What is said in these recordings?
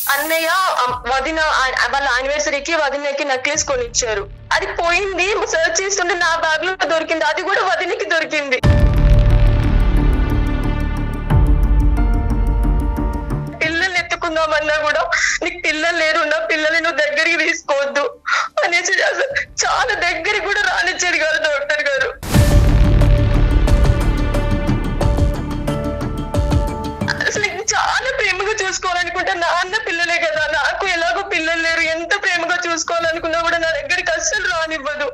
అన్నయ్య అమ్, వదిన ఆ- వాళ్ళ యానివర్సరీకి వదినకి నెక్లెస్ కొనిచ్చారు అది పోయింది సర్చ్ చేస్తుంటే నా బ్యాగ్ లో దొరికింది అది కూడా వదినకి దొరికింది పిల్లల్ని ఎత్తుకుందామన్నా కూడా నీకు పిల్లలు లేరు నా పిల్లల్ని నువ్వు దగ్గరికి తీసుకోవద్దు అనేసి అసలు చాలా దగ్గరికి కూడా రానిచ్చాడు గారు డాక్టర్ గారు అసలు నేను చాలా ప్రేమగా చూసుకోవాలనుకుంటా నా అన్న పిల్లలే కదా నాకు ఎలాగో పిల్లలు లేరు ఎంత ప్రేమగా చూసుకోవాలనుకున్నా కూడా నా దగ్గరికి అస్సలు రానివ్వదు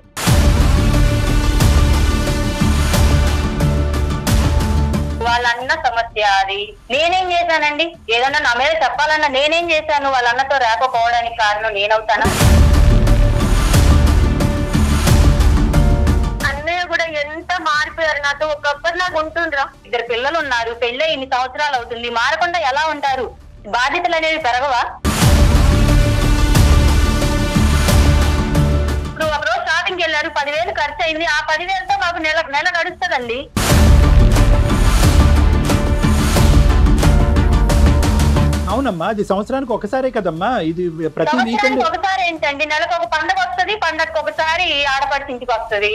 వాళ్ళ అన్న సమస్య అది నేనేం చేశానండి ఏదన్నా నా మీద చెప్పాలన్నా నేనేం చేశాను వాళ్ళ అన్నతో రాకపోవడానికి కారణం నేనవుతానా అన్నయ్య కూడా ఎంత మారిపోయారు నాతో ఒకప్పుడు నాకు ఉంటుండ్రా ఇద్దరు పిల్లలు ఉన్నారు పెళ్ళి ఇన్ని సంవత్సరాలు అవుతుంది మారకుండా ఎలా ఉంటారు బాధ్యతలు అనేవి పెరగవా ఇప్పుడు ఒక రోజు షాపింగ్కి వెళ్ళారు పదివేలు ఖర్చు అయింది ఆ పదివేలతో మాకు నెల నెల గడుస్తుందండి అవునమ్మా అది సంవత్సరానికి ఒకసారే కదమ్మా ఇది ప్రతి వీకెండ్ సంవత్సరానికి ఒకసారి ఏంటండి నెలకు ఒక పండగ వస్తది పండగకి ఒకసారి ఆడపడిచి ఇంటికి వస్తది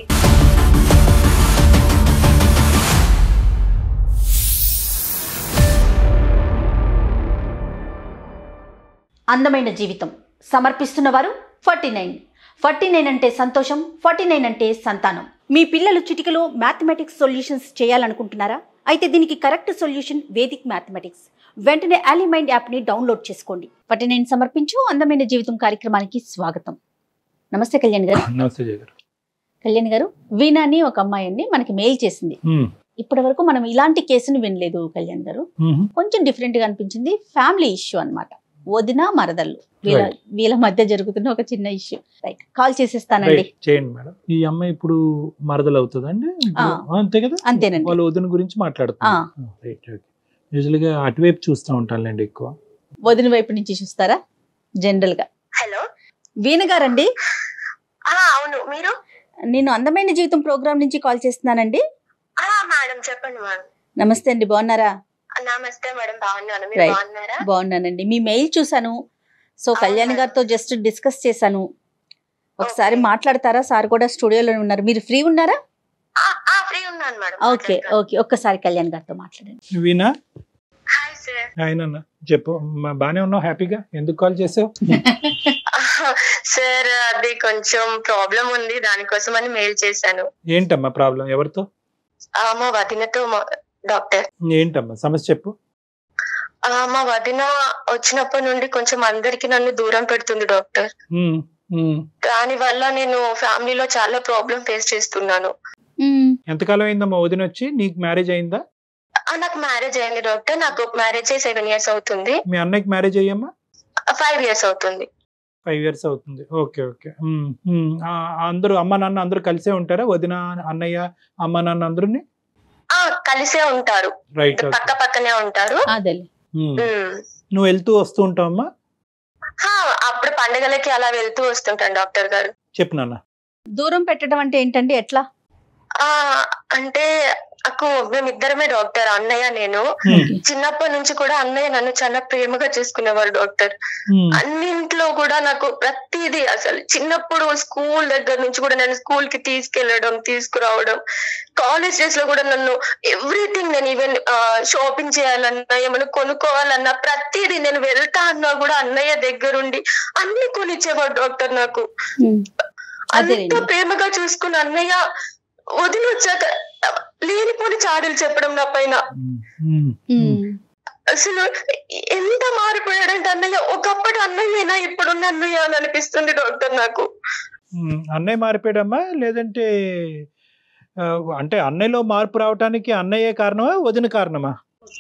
అందమైన జీవితం సమర్పిస్తున్నవారు ఫార్టీ నైన్ ఫార్టీ నైన్ అంటే సంతోషం ఫార్టీ నైన్ అంటే సంతానం మీ పిల్లలు చిటికలో మ్యాథమెటిక్స్ సొల్యూషన్స్ చేయాలనుకుంటున్నారా అయితే దీనికి కరెక్ట్ సొల్యూషన్ వేదిక్ మ్యాథమెటిక్స్ వెంటనే అలీమైండ్ యాప్ని డౌన్లోడ్ చేసుకోండి ఫార్టీ నైన్ సమర్పించు అందమైన జీవితం కార్యక్రమానికి స్వాగతం నమస్తే కళ్యాణ్ గారు నమస్తే జయ గారు కళ్యాణ్ గారు వీణా అని ఒక అమ్మాయి అండి మనకి మెయిల్ చేసింది ఉమ్, ఇప్పటి వరకు మనం ఇలాంటి కేసును వినలేదు కళ్యాణ్ గారు ఉమ్, కొంచెం డిఫరెంట్ గా అనిపించింది ఫ్యామిలీ ఇష్యూ అన్నమాట వదిన మరదళ్ళు వీళ్ళ Right. వీళ్ళ మధ్య జరుగుతున్న ఒక చిన్న ఇష్యూ రైట్ కాల్ చేసేస్తానండి రైట్, చేయండి మేడం ఈ అమ్మాయి ఇప్పుడు మరదలు అవుతుందండి ఇప్పుడు- ఆ. అంతే కదా అంతేనండి. వాళ్ళ వదిన గురించి మాట్లాడుతున్నారు రైట్ రైట్ యూజువల్ గా అటువైపు చూస్తూ ఉంటానులేండి ఎక్కువ వదిన వైపు నుంచి చూస్తారా జనరల్ గా హలో వీణ గారండి అవును మీరు నేను అందమైన జీవితం ప్రోగ్రామ్ నుంచి కాల్ చేస్తున్నానండి ఆ మేడం చెప్పండి మేడం నమస్తే అండి బాగున్నారా నమస్తే మేడం బాగున్నాను మీరు Right. బాగున్నారా బాగున్నానండి మీ మెయిల్ చూసాను సో కళ్యాణ్ అవునా? గారితో జస్ట్ డిస్కస్ చేశాను ఒకసారి Okay. మాట్లాడతారా సార్ కూడా స్టూడియోలో ఉన్నారు మీరు ఫ్రీ ఉన్నారా ఫ్రీ ఉన్నాను మేడం ఓకే ఓకే ఒక్కసారి కళ్యాణ్ గారితో మాట్లాడండి వీణా హాయ్ సార్ ఆయన చెప్పు మా- బానే ఉన్నావు హ్యాపీగా ఎందుకు కాల్ చేసావు సార్ అది కొంచెం ప్రాబ్లం ఉంది దానికోసం అని మెయిల్ చేశాను ఏంటమ్మా ప్రాబ్లం ఎవరితో ఆ, మా వదినతో మా- డాక్టర్ ఏంటమ్మా సమస్య చెప్పు ఆ, మా వదిన వచ్చినప్పటి నుండి కొంచెం అందరికి నన్ను దూరం పెడుతుంది డాక్టర్ ఉమ్, ఉమ్. దాని వల్ల నేను ఫ్యామిలీలో చాలా ప్రాబ్లం ఫేస్ చేస్తున్నాను ఎంతకాలం అయిందమ్మా వదిన వచ్చి నీకు మ్యారేజ్ అయిందా ఆ, నాకు మ్యారేజ్ అయింది డాక్టర్ నాకు మ్యారేజ్ అయ్యి సెవెన్ ఇయర్స్ అవుతుంది మీ అన్నయ్యకి మ్యారేజ్ అయ్యమ్మా ఫైవ్ ఇయర్స్ అవుతుంది ఫైవ్ ఇయర్స్ అవుతుంది ఓకే ఓకే ఉమ్, ఉమ్. ఆ, అందరూ అమ్మ నాన్న అందరూ కలిసే ఉంటారా వదిన అన్నయ్య అమ్మ నాన్న అందరూని ఆ కలిసే ఉంటారు రైట్ పక్క పక్కనే ఉంటారు అదే ఉమ్. నువ్వు వెళ్తూ వస్తూ ఉంటావమ్మా హా, అప్పుడు పండుగలకి అలా వెళ్తూ వస్తుంటాను డాక్టర్ గారు చెప్పు నాన్న దూరం పెట్టడం అంటే ఏంటండి ఎట్లా ఆ అంటే నాకు మేమిద్దరమే డాక్టర్ అన్నయ్య నేను ఉమ్, చిన్నప్పటి నుంచి కూడా అన్నయ్య నన్ను చాలా ప్రేమగా చూసుకునేవారు డాక్టర్ ఉమ్, అన్నింట్లో కూడా నాకు ప్రతిదీ అసలు చిన్నప్పుడు స్కూల్ దగ్గర నుంచి కూడా నన్ను స్కూల్ కి తీసుకెళ్లడం తీసుకురావడం కాలేజ్ డేస్ లో కూడా నన్ను ఎవ్రీథింగ్ నేను ఈవెన్ షాపింగ్ చేయాలన్నా ఏమైనా కొనుక్కోవాలన్నా ప్రతిదీ నేను వెళ్తా అన్నా కూడా అన్నయ్య దగ్గరుండి అన్ని కొనిచ్చేవాడు డాక్టర్ నాకు అంత అదేలేండి ప్రేమగా చూసుకున్న అన్నయ్య వదిలి వచ్చాక లేనిపోని చాడీలు చెప్పడం నా పైన ఉమ్, ఉమ్. అసలు ఎంత మారిపోయాడంటే అన్నయ్య ఒకప్పుడు అన్నయ్యేనా ఇప్పుడున్న అన్నయ్య అని అనిపిస్తుంది డాక్టర్ నాకు ఉమ్, అన్నయ్య మారిపోయాడమ్మా లేదంటే ఆ, అంటే అన్నయ్యలో మార్పు రావటానికి అన్నయ్యే కారణమా వదిన కారణమా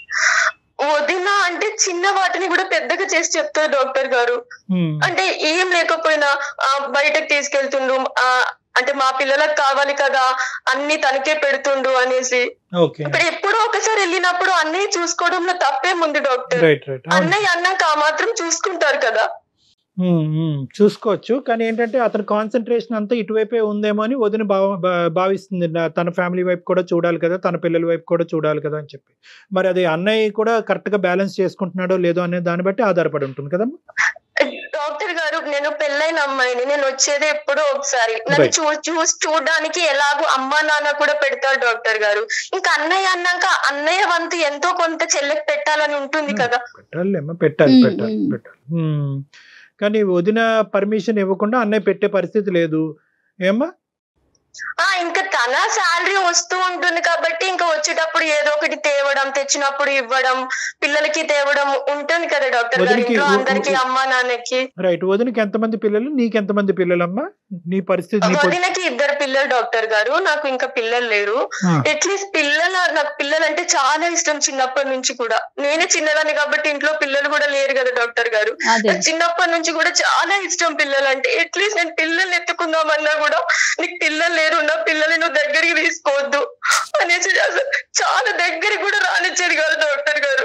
వదిన అంటే చిన్న వాటిని కూడా పెద్దగా చేసి చెప్తారు డాక్టర్ గారు ఉమ్, అంటే ఏం లేకపోయినా ఆ, బయటకు తీసుకెళ్తుండు ఆ, అంటే మా పిల్లలకు కావాలి కదా అన్ని తనకే పెడుతుండు అనేసి ఓకే ఇప్పుడు ఎప్పుడో ఒకసారి వెళ్ళినప్పుడు అన్నయ్య చూసుకోవడంలో తప్పేముంది డాక్టర్ రైట్ రైట్ అవును అన్నయ్య అన్నాక ఆ మాత్రం చూసుకుంటారు కదా ఉమ్, ఉమ్, చూసుకోవచ్చు కానీ ఏంటంటే అతని కాన్సన్ట్రేషన్ అంతా ఇటువైపే ఉందేమో అని వదిన భావ భా- భావిస్తుంది నా- తన ఫ్యామిలీ వైపు కూడా చూడాలి కదా తన పిల్లల వైపు కూడా చూడాలి కదా అని చెప్పి మరి అది అన్నయ్య కూడా కరెక్ట్ గా బ్యాలెన్స్ చేసుకుంటున్నాడో లేదో అనే దాన్ని బట్టి ఆధారపడి ఉంటుంది కదమ్మా డాక్టర్ గారు నేను పెళ్ళైన అమ్మాయిని నేను వచ్చేది ఎప్పుడో ఒకసారి నన్ను Right. చూ చూసి చూడడానికి ఎలాగో అమ్మా నాన్న కూడా పెడతారు డాక్టర్ గారు ఇంకా అన్నయ్య అన్నాక అన్నయ్య వంతు ఎంతో కొంత చెల్లెకి పెట్టాలని ఉంటుంది Hmm. కదా పెట్టాలి పెట్టాలి ఉమ్, పెట్టాలి ఉమ్. పెట్టాలి ఉమ్. కానీ వదిన పర్మిషన్ ఇవ్వకుండా అన్నయ్య పెట్టే పరిస్థితి లేదు ఏమ్మా ఆ ఇంకా తన శాలరీ వస్తూ ఉంటుంది కాబట్టి ఇంకా వచ్చేటప్పుడు ఏదో ఒకటి తేవడం తెచ్చినప్పుడు ఇవ్వడం పిల్లలకి తేవడం ఉంటుంది కదా డాక్టర్ గారు వదినకి- ఇంట్లో ఉ- ఉ- అందరికి అమ్మా నాన్నకి రైట్ వదినకి ఎంతమంది పిల్లలు నీకు ఎంతమంది పిల్లలమ్మా నీ పరిస్థితి నీ పొ- వదినకి ఇద్దరు పిల్లలు డాక్టర్ గారు నాకు ఇంకా పిల్లలు లేరు ఆ, అట్లీస్ట్ పిల్లల నాకు పిల్లలు అంటే చాలా ఇష్టం చిన్నప్పటి నుంచి కూడా నేనే చిన్నదాన్ని కాబట్టి ఇంట్లో పిల్లలు కూడా లేరు కదా డాక్టర్ గారు అదే నాకు చిన్నప్పటి నుంచి కూడా చాలా ఇష్టం పిల్లలు అంటే అట్లీస్ట్ నేను పిల్లల్ని ఎత్తుకుందామన్నా కూడా నీకు పిల్లలు లేరు నా పిల్లల్ని నువ్వు దగ్గరికి తీసుకోవద్దు అనేసి అసలు చాలా దగ్గరికి కూడా రానిచ్చేది కాదు డాక్టర్ గారు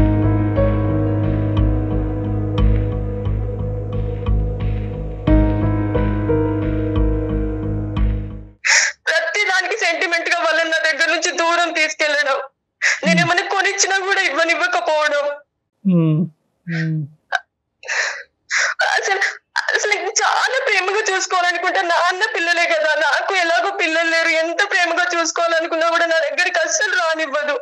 ప్రతి దానికి సెంటిమెంట్ గా వాళ్ళని నా దగ్గర నుంచి దూరం తీసుకెళ్లడం నేను ఏమైనా కొనిచ్చినా కూడా ఇవ్వనివ్వకపోవడం ఉమ్, ఉమ్. అసలు అసలు నేను చాలా ప్రేమగా చూసుకోవాలనుకుంటా నా అన్న పిల్లలే కదా నాకు ఎలాగో పిల్లలు లేరు ఎంత ప్రేమగా చూసుకోవాలనుకున్నా కూడా నా దగ్గరికి అస్సలు రానివ్వదు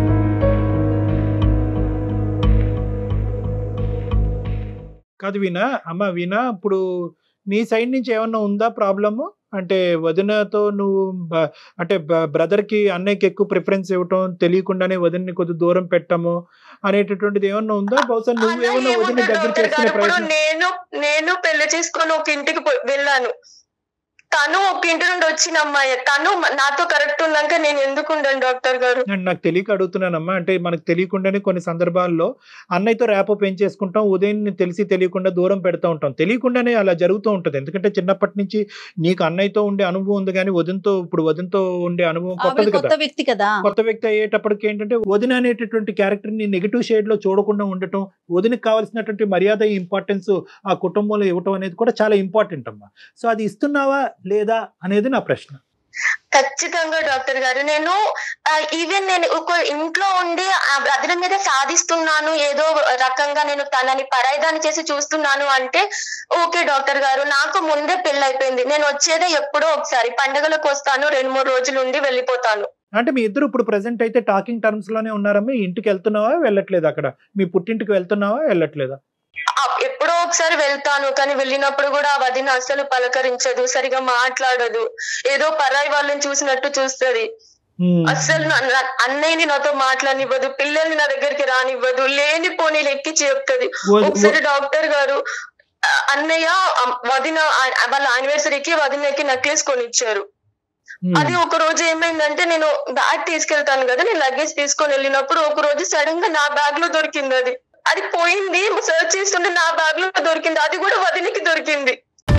కాదు వీణా అమ్మ వీణా ఇప్పుడు నీ సైడ్ నుంచి ఏమన్నా ఉందా ప్రాబ్లము అంటే వదినతో నువ్వు బ- అంటే బ్రదర్ కి అన్నయ్యకి ఎక్కువ ప్రిఫరెన్స్ ఇవ్వటం తెలియకుండానే వదిన్ని కొద్ది దూరం పెట్టము అనేటటువంటిది ఏమన్నా ఉందా బహుశా అలా నువ్వేమన్నా వదిన ఏముండదు దగ్గర డాక్టర్ చేసుకునే గారు ఇప్పుడు ప్రయత్నం నేను నేను పెళ్లి చేసుకొని ఒక ఇంటికి పోయి- వెళ్ళాను తను ఒక ఇంటి నుండి వచ్చిన అమ్మాయి తను మ- నాతో కరెక్ట్ ఉన్నాక నేను ఎందుకు ఉండను డాక్టర్ గారు నేను నాకు తెలియక అడుగుతున్నానమ్మా అంటే మనకు తెలియకుండానే కొన్ని సందర్భాల్లో అన్నయ్యతో ర్యాపో పెంచేసుకుంటాం ఉదయం తెలిసి తెలియకుండా దూరం పెడతా ఉంటాం తెలియకుండానే అలా జరుగుతూ ఉంటుంది ఎందుకంటే చిన్నప్పటి నుంచి నీకు అన్నయ్యతో ఉండే అనుభవం ఉంది కానీ వదినతో ఇప్పుడు వదినతో ఉండే అనుభవం ఆవిడ కొత్తది కదా కొత్త వ్యక్తి కదా కొత్త వ్యక్తి అయ్యేటప్పటికి ఏంటంటే వదిన అనేటటువంటి క్యారెక్టర్ ని నెగిటివ్ షేడ్ లో చూడకుండా ఉండటం వదినకి కావాల్సినటువంటి మర్యాద ఇంపార్టెన్స్ ఆ కుటుంబంలో ఇవ్వటం అనేది కూడా చాలా ఇంపార్టెంట్ అమ్మా సో అది ఇస్తున్నావా లేదా అనేది నా ప్రశ్న ఖచ్చితంగా డాక్టర్ గారు నేను ఈవెన్ నేను ఒక ఇంట్లో ఉండి ఆ బ్రదర్ మీద సాధిస్తున్నాను ఏదో రకంగా నేను తనని పరాయిదాన్ని చేసి చూస్తున్నాను అంటే ఓకే డాక్టర్ గారు నాకు ముందే పెళ్లి అయిపోయింది నేను వచ్చేదే ఎప్పుడో ఒకసారి పండుగలకు వస్తాను రెండు మూడు రోజులు ఉండి వెళ్ళిపోతాను అంటే మీ ఇద్దరు ఇప్పుడు ప్రెసెంట్ అయితే టాకింగ్ టర్మ్స్ లోనే ఉన్నారమ్మా ఇంటికి వెళ్తున్నావా వెళ్ళట్లేదు అక్కడ మీ పుట్టింటికి వెళ్తున్నావా వెళ్ళట్లేదా ఆ, ఎప్పుడో ఒకసారి వెళ్తాను కానీ వెళ్ళినప్పుడు కూడా ఆ వదిన అసలు పలకరించదు సరిగా మాట్లాడదు ఏదో పరాయి వాళ్ళని చూసినట్టు చూస్తది ఉమ్. అస్సలు నా- నా- అన్నయ్యని నాతో మాట్లాడనివ్వదు పిల్లల్ని నా దగ్గరికి రానివ్వదు లేని పోనీ ఎక్కి చెప్తుంది వద- ఒకసారి డాక్టర్ గారు ఆ, అన్నయ్య ఆ, వదిన ఆ- వాళ్ళ యానివర్సరీకి వదినకి నెక్లెస్ కొనిచ్చారు ఉమ్. అది ఒక రోజు ఏమైందంటే నేను బ్యాగ్ తీసుకెళ్తాను కదా నేను లగేజ్ తీసుకొని వెళ్ళినప్పుడు ఒక రోజు సడన్ గా నా బ్యాగ్ లో దొరికింది అది అది పోయింది సర్చ్ చేస్తుంటే నా బ్యాగ్ లో దొరికింది అది కూడా వదినకి దొరికింది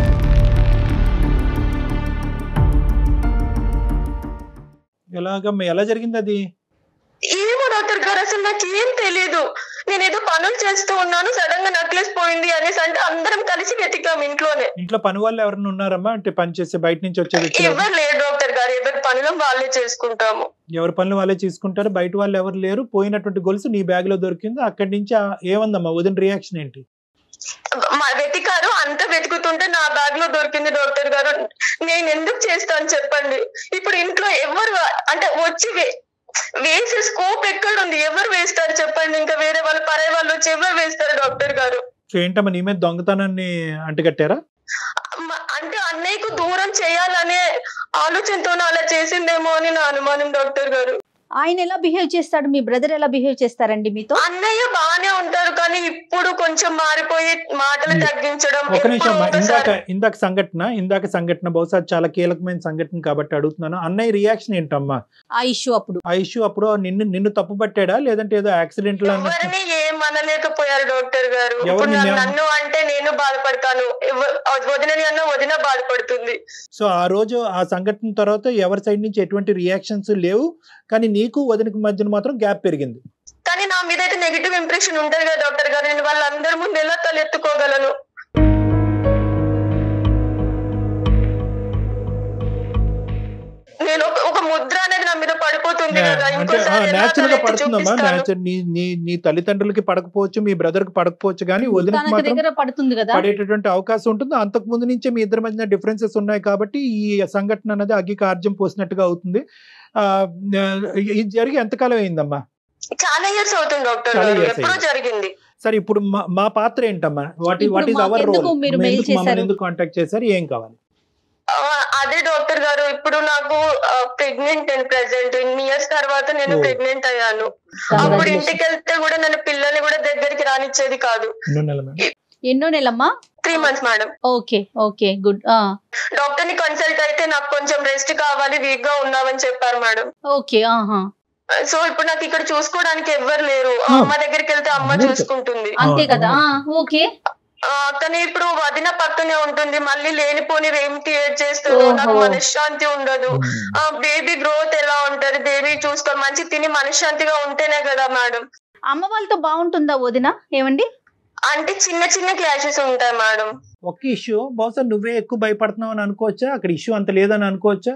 ఎలాగమ్మా ఎలా జరిగింది అది ఏమో డాక్టర్ గారు అసలు నాకు ఏం తెలియదు నేను ఏదో పనులు చేస్తూ ఉన్నాను సడన్ గా నెక్లెస్ పోయింది అనేసి అంటే అందరం కలిసి వెతికాం ఇంట్లోనే ఇంట్లో పని వాళ్ళు ఎవరైనా ఉన్నారమ్మా అంటే పని చేసే బయట నుంచి వచ్చే వ్యక్తులు ఎవరు? ఎవరు లేరు డాక్టర్ గారు ఎవరి పనులు వాళ్ళే చేసుకుంటాము ఎవరి పనులు వాళ్ళే తీసుకుంటారు బయట వాళ్ళు ఎవరు లేరు పోయినటువంటి గొలుసు నీ బ్యాగ్ లో దొరికింది అక్కడి నుంచి ఆ- ఏమందమ్మా వదిన రియాక్షన్ ఏంటి మా- వెతికారు అంత వెతుకుతుంటే నా బ్యాగ్ లో దొరికింది డాక్టర్ గారు నేను ఎందుకు చేస్తాను చెప్పండి ఇప్పుడు ఇంట్లో ఎవరు అంటే వచ్చి వే- వేసే స్కోప్ ఎక్కడ ఉంది ఎవరు వేస్తారు చెప్పండి ఇంకా వేరే వాళ్ళు పరే వాళ్ళు వచ్చి ఎవరు వేస్తారు డాక్టర్ గారు సో ఏంటమ్మా నీ మీద దొంగతనాన్ని అంటగట్టారా మ- అంటే అన్నయ్యకు దూరం చేయాలనే ఆలోచనతో అలా చేసిందేమో అని నా అనుమానం డాక్టర్ గారు ఆయన ఎలా బిహేవ్ చేస్తాడు మీ బ్రదర్ ఎలా బిహేవ్ చేస్తారండి మీతో అన్నయ్య బాగానే ఉంటారు కానీ ఇప్పుడు కొంచెం మారిపోయి మాటలు ఉమ్. తగ్గించడం ఒక నిమిషం ఎప్పుడో అమ్మా ఇందాక ఒకసారి ఇందాక సంఘటన ఇందాక సంఘటన బహుశా చాలా కీలకమైన సంఘటన కాబట్టి అడుగుతున్నాను అన్నయ్య రియాక్షన్ ఏంటమ్మా ఆ ఇష్యూ అప్పుడు ఆ ఇష్యూ అప్పుడు నిన్ను నిన్ను తప్పు పట్టాడా లేదంటే ఏదో యాక్సిడెంట్ ఎవరిని ఏం అనలేకపోయారు డాక్టర్ గారు ఇప్పుడు ఎవరిని నన్ను- ఏం- నన్ను అంటే నేను బాధపడతాను ఎవ- వదినని అన్న వదిన బాధపడుతుంది సో ఆ రోజు ఆ సంఘటన తర్వాత ఎవరి సైడ్ నుంచి ఎటువంటి రియాక్షన్స్ లేవు కానీ నీకు వదినకి మధ్యన మాత్రం గ్యాప్ పెరిగింది కానీ నా మీద అయితే నెగిటివ్ ఇంప్రెషన్ ఉంటది కదా డాక్టర్ గారు నేను వాళ్ళందరి ముందు ఎలా తలెత్తుకోగలను నేను ఒక- ఒక ముద్ర అనేది నా మీద పడిపోతుంది కదా అంటే ఇంకోసారి ఎలా న్యాచురల్ గా తలెత్తి పడుతుందమ్మా చూపిస్తాను? న్యాచురల్ నీ నీ నీ తల్లిదండ్రులకి పడకపోవచ్చు మీ బ్రదర్ కి పడకపోవచ్చు కానీ వదినకి తన మాత్రం దగ్గర పడుతుంది కదా పడేటటువంటి అవకాశం ఉంటుంది అంతకు ముందు నుంచే మీ ఇద్దరి మధ్య డిఫరెన్సెస్ ఉన్నాయి కాబట్టి ఈ సంఘటన అనేది అగ్గికి ఆర్జం పోసినట్టుగా అవుతుంది ఆ, ఇది జరిగి ఎంతకాలం అయిందమ్మా చాలా ఇయర్స్ అవుతుంది డాక్టర్ చాలా గారు years ఎప్పుడో అయింది. జరిగింది సరే ఇప్పుడు మా- మా పాత్ర ఏంటమ్మా వాట్ ఇప్పుడు వాట్ ఈస్ అవర్ మాకెందుకు రోల్ మీరు mail చేశారు? ఎందుకు కాంటాక్ట్ చేశారు ఏం కావాలి ఆ, అదే డాక్టర్ గారు ఇప్పుడు నాకు ప్రెగ్నెంట్ నేను ప్రెసెంట్ ఇన్ని ఇయర్స్ తర్వాత నేను ఓ. ప్రెగ్నెంట్ అయ్యాను అప్పుడు Congratulations. ఇంటికి వెళ్తే కూడా నన్ను పిల్లల్ని కూడా దగ్గరికి రానిచ్చేది కాదు ఎన్నో నెల మేడం? ఎన్నో నెలమ్మా three months madam okay okay good doctor ని కన్సల్ట్ అయితే నాకు కొంచెం రెస్ట్ కావాలి వీక్ గా ఉన్నావని చెప్పారు మేడం ఓకే ఆహా సో ఇప్పుడు నాకు ఇక్కడ చూసుకోవడానికి ఎవ్వరు లేరు ఆ. అమ్మ దగ్గరికి వెళ్తే అమ్మ అందరికీ. చూసుకుంటుంది అంతే కదా ఆ, ఓకే ఆ, కానీ ఇప్పుడు వదిన పక్కనే ఉంటుంది మళ్ళీ లేనిపోని ఏం క్రియేట్ చేస్తుందో ఓహో. నాకు మనశ్శాంతి ఉండదు మ్మ్. ఆ బేబీ గ్రోత్ ఎలా ఉంటది బేబీ చూసుకోవాలి మంచి తిని మనశ్శాంతిగా ఉంటేనే కదా మేడం అమ్మ వాళ్ళతో బాగుంటుందా వదిన ఏమండి అంటే చిన్న చిన్న క్లాషెస్ ఉంటాయి మేడం ఒక్క ఇష్యూ బహుశా నువ్వే ఎక్కువ భయపడుతున్నావు అని అనుకోవచ్చా అక్కడ ఇష్యూ అంత లేదని అనుకోవచ్చా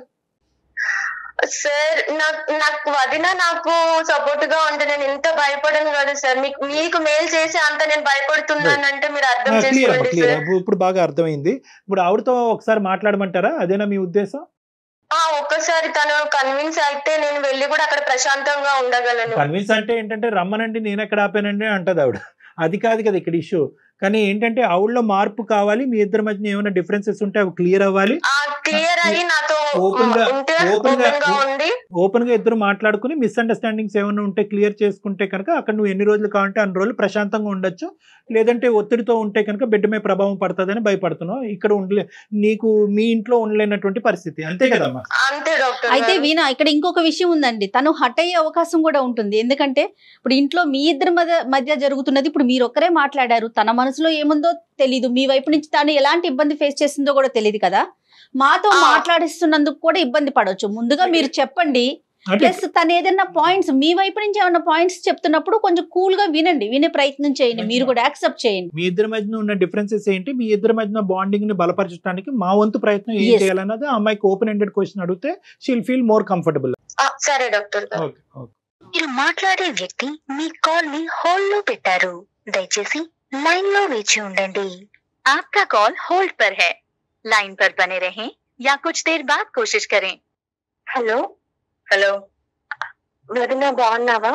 సార్ నాకు నాకు వదిన నాకు సపోర్ట్ గా ఉంటే నేను ఇంత భయపడను కదా సార్ మీకు మీకు మేల్ చేసి అంత నేను భయపడుతున్నానంటే మీరు అర్థం క్లియర్ అమ్మా చేసుకోండి క్లియర్ సార్ ఇప్పుడు బాగా అర్థమైంది ఇప్పుడు ఆవిడతో ఒకసారి మాట్లాడమంటారా అదేనా మీ ఉద్దేశం ఆ ఒక్కసారి తను కన్విన్స్ అయితే నేను వెళ్ళి కూడా అక్కడ ప్రశాంతంగా ఉండగలను కన్విన్స్ అంటే ఏంటంటే రమ్మనండి నేను ఎక్కడ ఆపానండి అంటది ఆవిడ అది కాదు కదా ఇక్కడ ఇష్యూ కానీ ఏంటంటే ఆవిడలో మార్పు కావాలి మీ ఇద్దరి మధ్య ఏమైనా డిఫరెన్సెస్ ఉంటే అవి క్లియర్ అవ్వాలి ఆ క్లియర్ అయ్యి నాతో Open గా- ఉంటే open గా- ఓపెన్ గా ఉండి ఓపెన్ గా ఇద్దరు మాట్లాడుకుని మిస్అండర్స్టాండింగ్స్ ఏమైనా ఉంటే క్లియర్ చేసుకుంటే కనుక అక్కడ నువ్వు ఎన్ని రోజులు కావాలంటే అన్ని రోజులు ప్రశాంతంగా ఉండొచ్చు లేదంటే ఒత్తిడితో ఉంటే కనుక బిడ్డ మీద ప్రభావం పడుతుందని భయపడుతున్నావు ఇక్కడ ఉండలే నీకు మీ ఇంట్లో ఉండలేనటువంటి పరిస్థితి అంతే కదమ్మా అంతే డాక్టర్ అయితే గారు. వీణ ఇక్కడ ఇంకొక విషయం ఉందండి తను హట్ అయ్యే అవకాశం కూడా ఉంటుంది ఎందుకంటే ఇప్పుడు ఇంట్లో మీ ఇద్దరి మధ్య మధ్య జరుగుతున్నది ఇప్పుడు మీరు ఒక్కరే మాట్లాడారు తన మనసులో ఏముందో తెలీదు మీ వైపు నుంచి తాను ఎలాంటి ఇబ్బంది ఫేస్ చేసిందో కూడా తెలియదు కదా మాతో ఆ. మాట్లాడిస్తున్నందుకు కూడా ఇబ్బంది పడవచ్చు ముందుగా మీరు చెప్పండి అంటే ప్లస్ తను ఏదైనా పాయింట్స్ మీ వైపు నుంచి ఏమైనా పాయింట్స్ చెప్తున్నప్పుడు కొంచెం కూల్ గా వినండి వినే ప్రయత్నం చేయండి మీరు కూడా యాక్సెప్ట్ చేయండి మీ ఇద్దరి మధ్యన ఉన్న డిఫరెన్సెస్ ఏంటి మీ ఇద్దరి మధ్యన బాండింగ్ ని బలపరచడానికి మా వంతు ప్రయత్నం ఏం Yes. చేయాలన్నది ఆ అమ్మాయికి ఓపెన్ ఎండెడ్ క్వశ్చన్ అడిగితే షీల్ ఫీల్ మోర్ కంఫర్టబుల్ ఆ, సరే డాక్టర్ గారు ఓకే ఓకే మీరు మాట్లాడే వ్యక్తి మీ కాల్ ని హోల్డ్ లో పెట్టారు దయచేసి లైన్ లో వేచి ఉండండి आपका कॉल होल्ड पर है लाइन पर बने रहें या कुछ देर बाद कोशिश करें హలో హలో వదిన బాగున్నావా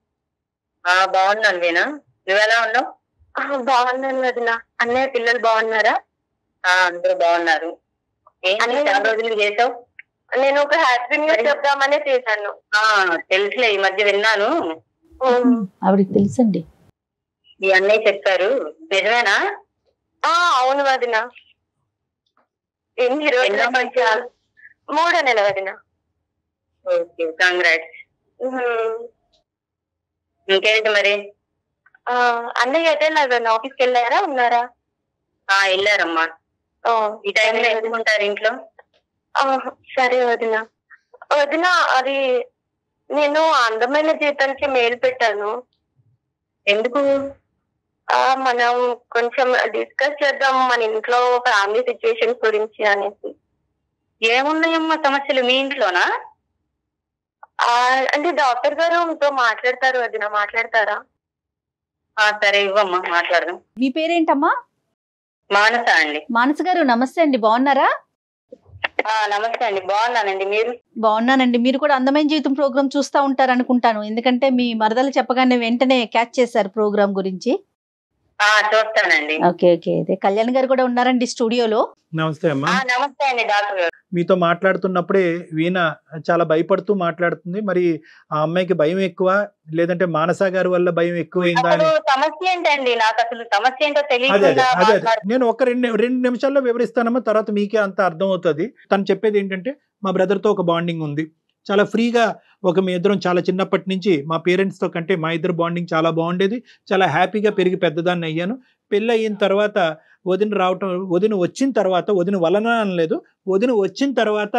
ఆ బాగున్నాను వీణా నువ్వెలా ఉన్నావు ఆ, బాగున్నాను వదిన అన్నయ్య పిల్లలు బాగున్నారా ఆ అందరూ బాగున్నారు ఏంటి అన్నయ్య- చాలా రోజులు చేసావు నేను ఒక హ్యాపీ న్యూస్ చెప్దామనే చేశాను ఆ తెలుసులే ఈ మధ్య విన్నాను ఆవిడకి తెలుసండి ఈ అన్నయ్య చెప్పారు నిజమేనా ఆ అవును వదిన ఎన్ని రోజుల ఎన్నో నుంచి ఆ- మూడో నెల వదిన ఓకే కంగ్రాట్స్ ఇంకేంటి మరి ఆ, అన్నయ్య అయితే నా ఆఫీస్కి వెళ్ళారా ఉన్నారా ఆ వెళ్ళారమ్మా ఆ, ఈ టైంలో సరే వదిన. ఎందుకుంటారు ఇంట్లో ఆ, సరే వదిన వదిన అది నేను అందమైన జీతానికి మెయిల్ పెట్టాను ఎందుకు ఆ మనం కొంచెం డిస్కస్ చేద్దాం మన ఇంట్లో ఫ్యామిలీ సిచ్యుయేషన్స్ గురించి అనేసి ఏమున్నాయమ్మా సమస్యలు మీ ఇంట్లోనా ఆ, అంటే డాక్టర్ గారు మీతో మాట్లాడతారు వదిన మాట్లాడతారా ఆ సరే ఇవ్వమ్మా మాట్లాడదాం మీ పేరేంటమ్మా మానస అండి మానస గారు నమస్తే అండి బాగున్నారా ఆ నమస్తే అండి బాగున్నానండి మీరు బాగున్నానండి మీరు కూడా అందమైన జీవితం ప్రోగ్రామ్ చూస్తూ ఉంటారు అనుకుంటాను ఎందుకంటే మీ మరదలు చెప్పగానే వెంటనే క్యాచ్ చేశారు ప్రోగ్రామ్ గురించి ఆ చూస్తానండి ఓకే ఓకే అదే కళ్యాణ్ గారు కూడా ఉన్నారండి స్టూడియోలో నమస్తే అమ్మా ఆ నమస్తే అండి డాక్టర్ గారు మీతో మాట్లాడుతున్నప్పుడే వీణ చాలా భయపడుతూ మాట్లాడుతుంది మరి ఆ అమ్మాయికి భయం ఎక్కువ లేదంటే మానస గారి వల్ల భయం ఎక్కువైందా అసలు అని సమస్య ఏంటండి నాకు అసలు సమస్య ఏంటో అదే అదే తెలియకుండా అదే అదే మాట్లాడు- నేను ఒక రెండు రెండు నిమిషాల్లో వివరిస్తానమ్మా తర్వాత మీకే అంత అర్థం అవుతుంది తను చెప్పేది ఏంటంటే మా బ్రదర్తో ఒక బాండింగ్ ఉంది చాలా ఫ్రీగా ఒక మీ ఇద్దరం చాలా చిన్నప్పటి నుంచి మా పేరెంట్స్తో కంటే మా ఇద్దరు బాండింగ్ చాలా బాగుండేది చాలా హ్యాపీగా పెరిగి పెద్దదాన్ని అయ్యాను పెళ్ళి అయిన తర్వాత వదిన రావటం వదిన వచ్చిన తర్వాత వదిన వలన అనలేదు వదిన వచ్చిన తర్వాత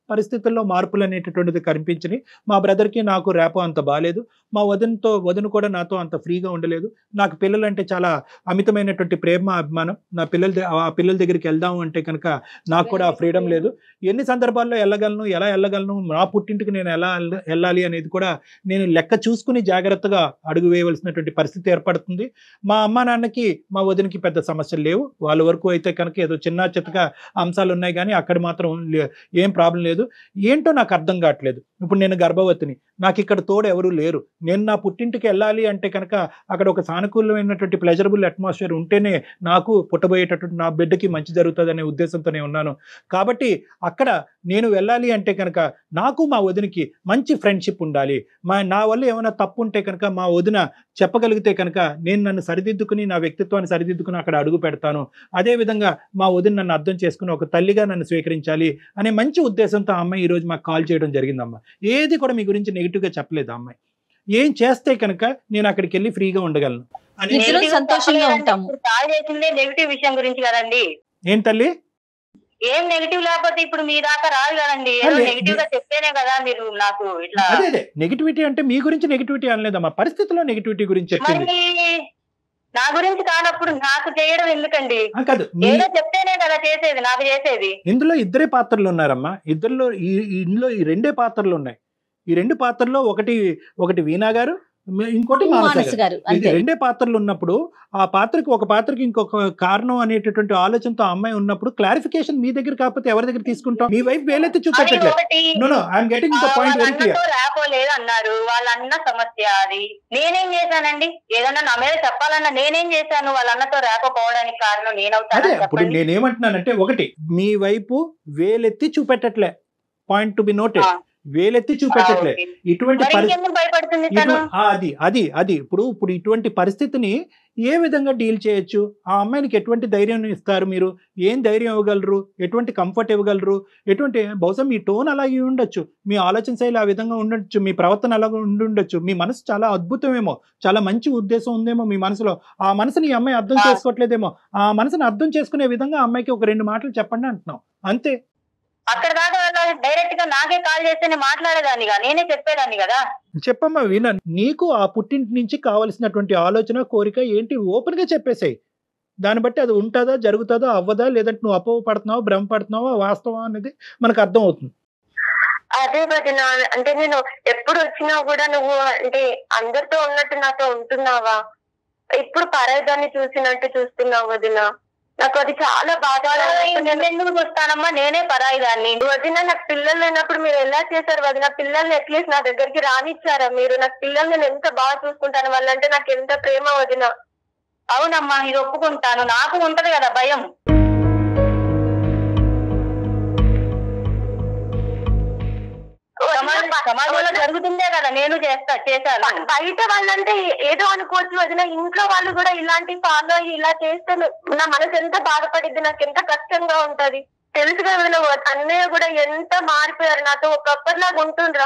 పరిస్థితుల్లో మార్పులు అనేటటువంటిది కనిపించినాయి మా బ్రదర్కి నాకు రేపో అంత బాగాలేదు మా వదినతో వదిన కూడా నాతో అంత ఫ్రీగా ఉండలేదు నాకు పిల్లలంటే చాలా అమితమైనటువంటి ప్రేమ అభిమానం నా పిల్లల ద- ఆ పిల్లల దగ్గరికి వెళ్దాం అంటే కనుక నాకు కూడా ఆ ఫ్రీడమ్ లేదు ఎన్ని సందర్భాల్లో వెళ్ళగలను ఎలా వెళ్ళగలను నా పుట్టింటికి నేను ఎలా వెళ్ళ- వెళ్ళాలి అనేది కూడా నేను లెక్క చూసుకుని జాగ్రత్తగా అడుగు వేయవలసినటువంటి పరిస్థితి ఏర్పడుతుంది మా అమ్మ నాన్నకి మా వదినకి పెద్ద సమస్యలు లేవు వాళ్ళ వరకు అయితే కనుక ఏదో చిన్న చిత్తగా అంశాలు ఉన్నాయి కానీ అక్కడ మాత్రం లే- ఏం ప్రాబ్లం లేదు ఏంటో నాకు అర్థం కావట్లేదు ఇప్పుడు నేను గర్భవతిని నాకు ఇక్కడ తోడు ఎవరు లేరు నేను నా పుట్టింటికి వెళ్ళాలి అంటే కనుక అక్కడ ఒక సానుకూలమైనటువంటి ప్లెజరబుల్ అట్మాస్ఫియర్ ఉంటేనే నాకు పుట్టబోయేటటువంటి నా బిడ్డకి మంచి జరుగుతుంది అనే ఉద్దేశంతోనే ఉన్నాను కాబట్టి అక్కడ నేను వెళ్ళాలి అంటే కనుక నాకు మా వదినకి మంచి ఫ్రెండ్షిప్ ఉండాలి మా నా వల్ల ఏమైనా తప్పు ఉంటే కనుక మా వదిన చెప్పగలిగితే కనుక నేను నన్ను సరిదిద్దుకుని నా వ్యక్తిత్వాన్ని సరిదిద్దుకుని అక్కడ అడుగు పెడతాను అదేవిధంగా మా వదిన నన్ను అర్థం చేసుకుని ఒక తల్లిగా నన్ను స్వీకరించాలి అనే మంచి ఉద్దేశంతో ఆ అమ్మాయి ఈరోజు మాకు కాల్ చేయడం జరిగిందమ్మా ఏది కూడా మీ గురించి నెగిటివ్గా చెప్పలేదు ఆ అమ్మాయి ఏం చేస్తే కనుక నేను అక్కడికి వెళ్ళి ఫ్రీగా ఉండగలను అని ఇద్దరు Negative సంతోషంగా చెప్పలేదండి. ఉంటాము. ఇప్పుడు కాల్ చేసిందే నెగిటివ్ విషయం గురించి కదండి ఏం తల్లి ఏం నెగిటివ్ లేకపోతే ఇప్పుడు మీ దాకా రాదు కదండి ఏదో అదే, నెగిటివ్ గా చెప్తేనే కదా మీరు నాకు ఇట్లా అదే అదే నెగిటివిటీ అంటే మీ గురించి నెగిటివిటీ అనలేదమ్మా పరిస్థితుల్లో నెగిటివిటీ గురించి చెప్పింది మరి నా గురించి కానప్పుడు నాకు చేయడం ఎందుకండి ఆ, కాదు మీ ఏదో చెప్తేనే కదా చేసేది నాకు చేసేది ఇందులో ఇద్దరే పాత్రలు ఉన్నారమ్మా ఇద్దరిలో ఈ ఈ- ఇందులో ఈ రెండే పాత్రలు ఉన్నాయి ఈ రెండు పాత్రల్లో ఒకటి ఒకటి వీణా గారు మ- ఇంకోటి మానస మానస్ గారు గారు ఇది అంతే రెండే పాత్రలు ఉన్నప్పుడు ఆ పాత్రకి ఒక పాత్రకి ఇంకొక కారణం అనేటటువంటి ఆలోచనతో ఆ అమ్మాయి ఉన్నప్పుడు క్లారిఫికేషన్ మీ దగ్గర కాకపోతే ఎవరి దగ్గర తీసుకుంటాం మీ వైపు వేలెత్తి అది చూపెట్టట్లే ఒకటి no no I'm getting the ah, point వాళ్ళ వెరీ క్లియర్ అన్నతో ర్యాపో లేదు అన్నారు వాళ్ళ అన్న సమస్య అది నేనేం చేశానండి ఏదన్నా నా మీద చెప్పాలన్నా నేనేం చేశాను వాళ్ళ అన్నతో ర్యాపో పోవడానికి కారణం అదే నేనవుతాను ఇప్పుడు చెప్పండి నేనేమంటున్నానంటే ఒకటి మీ వైపు వేలెత్తి చూపెట్టట్లే పాయింట్ టు బి నోటెడ్ ఆ. వేలెత్తి ఆ, చూపెట్టట్లే ఓకే. ఇటువంటి మరి పరిస్థితి ఇంకెందుకు భయపడుతుంది తను ఇటు- ఆ, అది అది అది ఇప్పుడు ఇప్పుడు ఇటువంటి పరిస్థితిని ఏ విధంగా డీల్ చేయొచ్చు ఆ అమ్మాయినికి ఎటువంటి ధైర్యం ఇస్తారు మీరు ఏం ధైర్యం ఇవ్వగలరు ఎటువంటి కంఫర్ట్ ఇవ్వగలరు ఎటువంటి బహుశా మీ టోన్ అలాగే ఉండొచ్చు మీ ఆలోచన శైలి ఆ విధంగా ఉండొచ్చు మీ ప్రవర్తన అలాగే ఉండి ఉండొచ్చు మీ మనసు చాలా అద్భుతమేమో చాలా మంచి ఉద్దేశం ఉందేమో మీ మనసులో ఆ మనసుని ఈ అమ్మాయి అర్థం ఆ. చేసుకోవట్లేదేమో ఆ మనసుని అర్థం చేసుకునే విధంగా ఆ అమ్మాయికి ఒక రెండు మాటలు చెప్పండి అంటున్నాం అంతే అక్కడ దాకా వెళ్ళాలి డైరెక్ట్ గా నాకే కాల్ చేస్తేనే మాట్లాడేదాన్నిగా నేనే చెప్పేదాన్ని కదా చెప్పమ్మా వినా నీకు ఆ పుట్టింటి నుంచి కావలసినటువంటి ఆలోచన కోరిక ఏంటి ఓపెన్ గా చెప్పేసాయి దాన్ని బట్టి అది ఉంటుందా జరుగుతుందా అవ్వదా లేదంటే నువ్వు అపోహ పడుతున్నావా భ్రమ పడుతున్నావా వాస్తవం అనేది మనకు అర్థం అవుతుంది అదే వదిన అంటే నేను ఎప్పుడు వచ్చినా కూడా నువ్వు అంటే అందరితో ఉన్నట్టు నాతో ఉంటున్నావా ఇప్పుడు పరాయిదాన్ని చూసినట్టు చూస్తున్నావు వదిన నాకు అది చాలా బాధగా ఉంది. నేను ఎందుకు చూస్తానమ్మా నేనే పరాయి దాన్ని వదిన నాకు పిల్లలు లేనప్పుడు మీరు ఎలా చేశారు వదిన పిల్లల్ని అట్లీస్ట్ నా దగ్గరికి రానిచ్చారా మీరు నాకు పిల్లల్ని నేను ఎంత బాగా చూసుకుంటాను వాళ్ళంటే నాకు ఎంత ప్రేమ వదిన అవునమ్మా ఇది ఒప్పుకుంటాను నాకు ఉంటది కదా భయం సమాజ- సమాజంలో జరుగుతుందే కదా నేను చేస్తా చేశాను బ- బయట వాళ్ళంటే ఏదో అనుకోవచ్చు వదిన ఇంట్లో వాళ్ళు కూడా ఇలాంటి ఫాలో అయ్యి ఇలా చేస్తే నా మనసు ఎంత బాధపడిద్ది నాకు ఎంత కష్టంగా ఉంటది తెలుసు కదా వదిన, అన్నయ్య కూడా ఎంత మారిపోయారు నాతో ఒకప్పటిలాగా ఉంటుండ్రా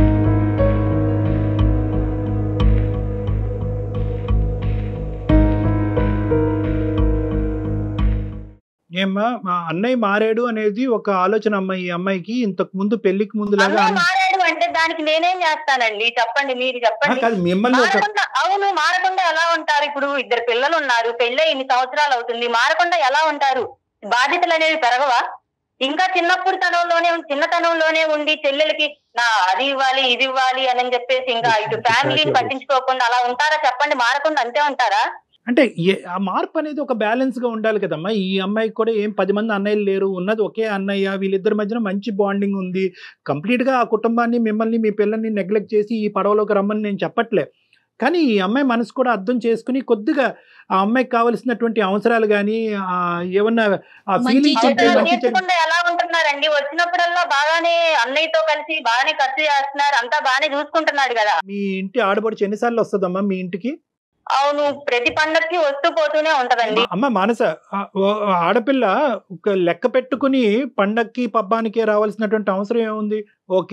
ఏమ్మా మా అన్నయ్య మారాడు అనేది ఒక ఆలోచన అమ్మాయి ఈ అమ్మాయికి ఇంతకు ముందు పెళ్లికి ముందులాగా అన్నయ్య అన్న- మారాడు అంటే దానికి నేనేం చేస్తానండి చెప్పండి మీరు ఆ, చెప్పండి కాదు మిమ్మల్ని ఒక మారకుండా అవును మారకుండా ఎలా ఉంటారు ఇప్పుడు ఇద్దరు పిల్లలు ఉన్నారు పెళ్ళి ఇన్ని సంవత్సరాలు అవుతుంది మారకుండా ఎలా ఉంటారు బాధ్యతలు అనేవి పెరగవా ఇంకా చిన్నప్పుడు తనంలోనే ఉం- చిన్నతనంలోనే ఉండి చెల్లెలకి నా అది ఇవ్వాలి ఇది ఇవ్వాలి అని చెప్పేసి ఇంకా ఇటు ఫ్యామిలీని పట్టించుకోకుండా అలా ఉంటారా చెప్పండి మారకుండా అంతే ఉంటారా అంటే ఏ- ఆ మార్పు అనేది ఒక బ్యాలెన్స్ గా ఉండాలి కదమ్మా ఈ అమ్మాయికి కూడా ఏం పది మంది అన్నయ్యలు లేరు ఉన్నది ఒకే అన్నయ్య వీళ్ళిద్దరి మధ్యన మంచి బాండింగ్ ఉంది కంప్లీట్ గా ఆ కుటుంబాన్ని మిమ్మల్ని మీ పిల్లల్ని నెగ్లెక్ట్ చేసి ఈ పడవలోకి రమ్మని నేను చెప్పట్లే కానీ ఈ అమ్మాయి మనసు కూడా అర్థం చేసుకుని కొద్దిగా ఆ అమ్మాయికి కావలసినటువంటి అవసరాలు కానీ ఏమన్నా ఆ మంచి ఫీలింగ్స్ చెడు ఉంటే అవసరాలు మంచి చెడు తీర్చకుండా ఎలా ఉంటున్నారండి వచ్చినప్పుడల్లా బాగానే అన్నయ్యతో కలిసి బాగానే ఖర్చు చేస్తున్నారు అంతా బాగానే చూసుకుంటున్నాడు కదా మీ ఇంటి ఆడబడుచు ఎన్నిసార్లు వస్తుందమ్మా మీ ఇంటికి అవును ప్రతి పండక్కి వస్తూ పోతూనే ఉంటదండి అమ్మ మానస ఆ- ఓ- ఆ ఆడపిల్ల ఒక లెక్క పెట్టుకుని పండక్కి పబ్బానికి రావాల్సినటువంటి అవసరం ఏముంది ఓకే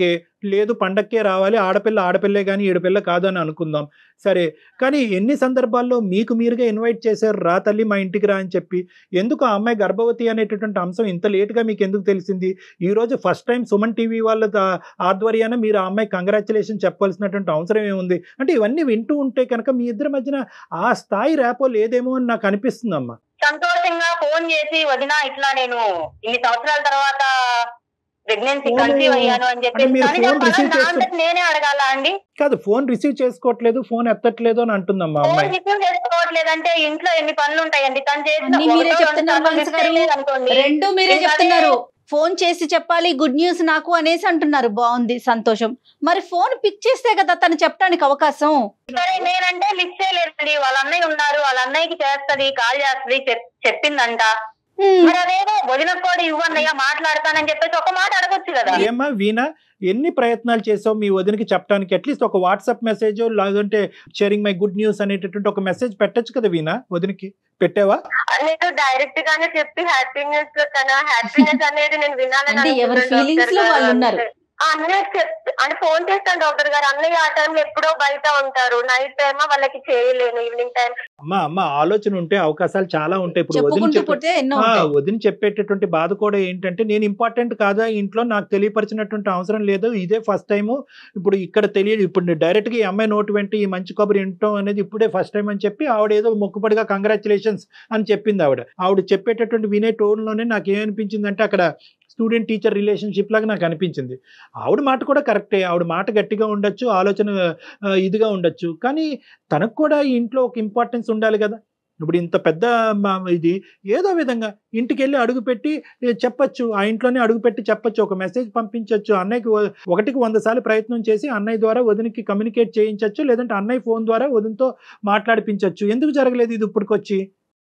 లేదు పండక్కే రావాలి ఆడపిల్ల ఆడపిల్లే కానీ ఈడపిల్ల కాదు అని అనుకుందాం సరే కానీ ఎన్ని సందర్భాల్లో మీకు మీరుగా ఇన్వైట్ చేశారు రా తల్లి మా ఇంటికి రా అని చెప్పి ఎందుకు ఆ అమ్మాయి గర్భవతి అనేటటువంటి అంశం ఇంత లేట్గా మీకు ఎందుకు తెలిసింది ఈ రోజు ఫస్ట్ టైం సుమన్ టీవీ వాళ్ళ దా- ఆధ్వర్యాన మీరు ఆ అమ్మాయి కంగ్రాచులేషన్ చెప్పాల్సినటువంటి అవసరం ఏముంది అంటే ఇవన్నీ వింటూ ఉంటే కనుక మీ ఇద్దరి మధ్యన ఆ స్థాయి రేపో లేదేమో అని నాకు అనిపిస్తుందమ్మా సంతోషంగా ఫోన్ చేసి వదిన ఇట్లా నేను ఇన్ని సంవత్సరాల తర్వాత ప్రెగ్నెన్సీ ఫోన్ కన్సీవ్ అయ్యాను అని అంటే చెప్పేసి మీరు కానీ ఫోన్ చెప్పాలా? రిసీవ్ నా చేసుకు- అంతటి నేనే అడగాల అండి కాదు ఫోన్ రిసీవ్ చేసుకోవట్లేదు ఫోన్ ఎత్తట్లేదు అని అంటుందమ్మా ఫోన్ అమ్మాయి రిసీవ్ చేసుకోవట్లేదంటే ఇంట్లో ఎన్ని పనులు ఉంటాయండి తను చేసిన అన్నీ మీరే ఒకటో చెప్తున్నారు రెండో మనసు గారు. మిస్టేక్ అనుకోండి రెండు మీరే ఇంకా చెప్తున్నారు ఫోన్ చేసి చెప్పాలి గుడ్ న్యూస్ నాకు అనేసి అంటున్నారు బాగుంది సంతోషం మరి ఫోన్ పిక్ చేస్తే కదా తను చెప్పడానికి అవకాశం సరే నేనంటే లిఫ్ట్ చేయలేదండి వాళ్ళ అన్నయ్య ఉన్నారు వాళ్ళ అన్నయ్యకి చేస్తది కాల్ చేస్తది చెప్- చెప్పిందంట హ్మ్. మరి అదేదో వదిన కూడా ఇవ్వన్నయ్య మాట్లాడతానని చెప్పేసి ఒక మాట అడగొచ్చు కదా ఏమ్మా వీణా ఎన్ని ప్రయత్నాలు చేసావు మీ వదినకి చెప్పడానికి అట్లీస్ట్ ఒక వాట్సాప్ మెసేజ్ లేదంటే షేరింగ్ మై గుడ్ న్యూస్ అనేటటువంటి ఒక మెసేజ్ పెట్టొచ్చు కదా వీణా వదినకి పెట్టావా నేను డైరెక్ట్ గానే చెప్పి హ్యాపీనెస్ తన హ్యాపీనెస్ అనేది నేను వినాలని అంటే ఎవరి అనుకుంటున్నాను feelings డాక్టర్ లో గారు. వాళ్ళు ఉన్నారు. ఆ అన్నయ్య చెప్ అంటే ఫోన్ చేస్తాను డాక్టర్ గారు అన్నయ్య ఆ టైంలో ఎప్పుడో బయట ఉంటారు నైట్ టైమ్ వాళ్ళకి చేయలేను ఈవినింగ్ టైం అమ్మా అమ్మ ఆలోచన ఉంటే అవకాశాలు చాలా ఉంటాయి ఇప్పుడు వదిన చెప్పుకుంటూ చెప్పే పోతే ఎన్నో ఆ, ఉంటాయి. వదిన చెప్పేటటువంటి బాధ కూడా ఏంటంటే నేను ఇంపార్టెంట్ కాదా ఇంట్లో నాకు తెలియపరిచినటువంటి అవసరం లేదు ఇదే ఫస్ట్ టైం ఇప్పుడు ఇక్కడ తెలియదు ఇప్పుడు డైరెక్ట్ గా ఈ అమ్మాయి నోటు వెంట ఈ మంచి కబురు వినటం అనేది ఇప్పుడే ఫస్ట్ టైం అని చెప్పి ఆవిడ ఏదో మొక్కుబడిగా కంగ్రాచులేషన్స్ అని చెప్పింది ఆవిడ ఆవిడ చెప్పేటటువంటి వినే టోన్ లోనే నాకు ఏమనిపించింది అంటే అక్కడ స్టూడెంట్ టీచర్ రిలేషన్షిప్ లాగా నాకు అనిపించింది ఆవిడ మాట కూడా కరెక్టే ఆవిడ మాట గట్టిగా ఉండొచ్చు ఆలోచన ఆ, ఇదిగా ఉండొచ్చు కానీ తనకు కూడా ఈ ఇంట్లో ఒక ఇంపార్టెన్స్ ఉండాలి కదా ఇప్పుడు ఇంత పెద్ద మ- ఇది ఏదో విధంగా ఇంటికి వెళ్ళి అడుగు పెట్టి ఏ, చెప్పొచ్చు ఆ ఇంట్లోనే అడుగు పెట్టి చెప్పొచ్చు ఒక మెసేజ్ పంపించవచ్చు అన్నయ్యకి వ- ఒకటికి వంద సార్లు ప్రయత్నం చేసి అన్నయ్య ద్వారా వదినకి కమ్యూనికేట్ చేయించవచ్చు లేదంటే అన్నయ్య ఫోన్ ద్వారా వదినతో మాట్లాడిపించవచ్చు ఎందుకు జరగలేదు ఇది ఇప్పటికొచ్చి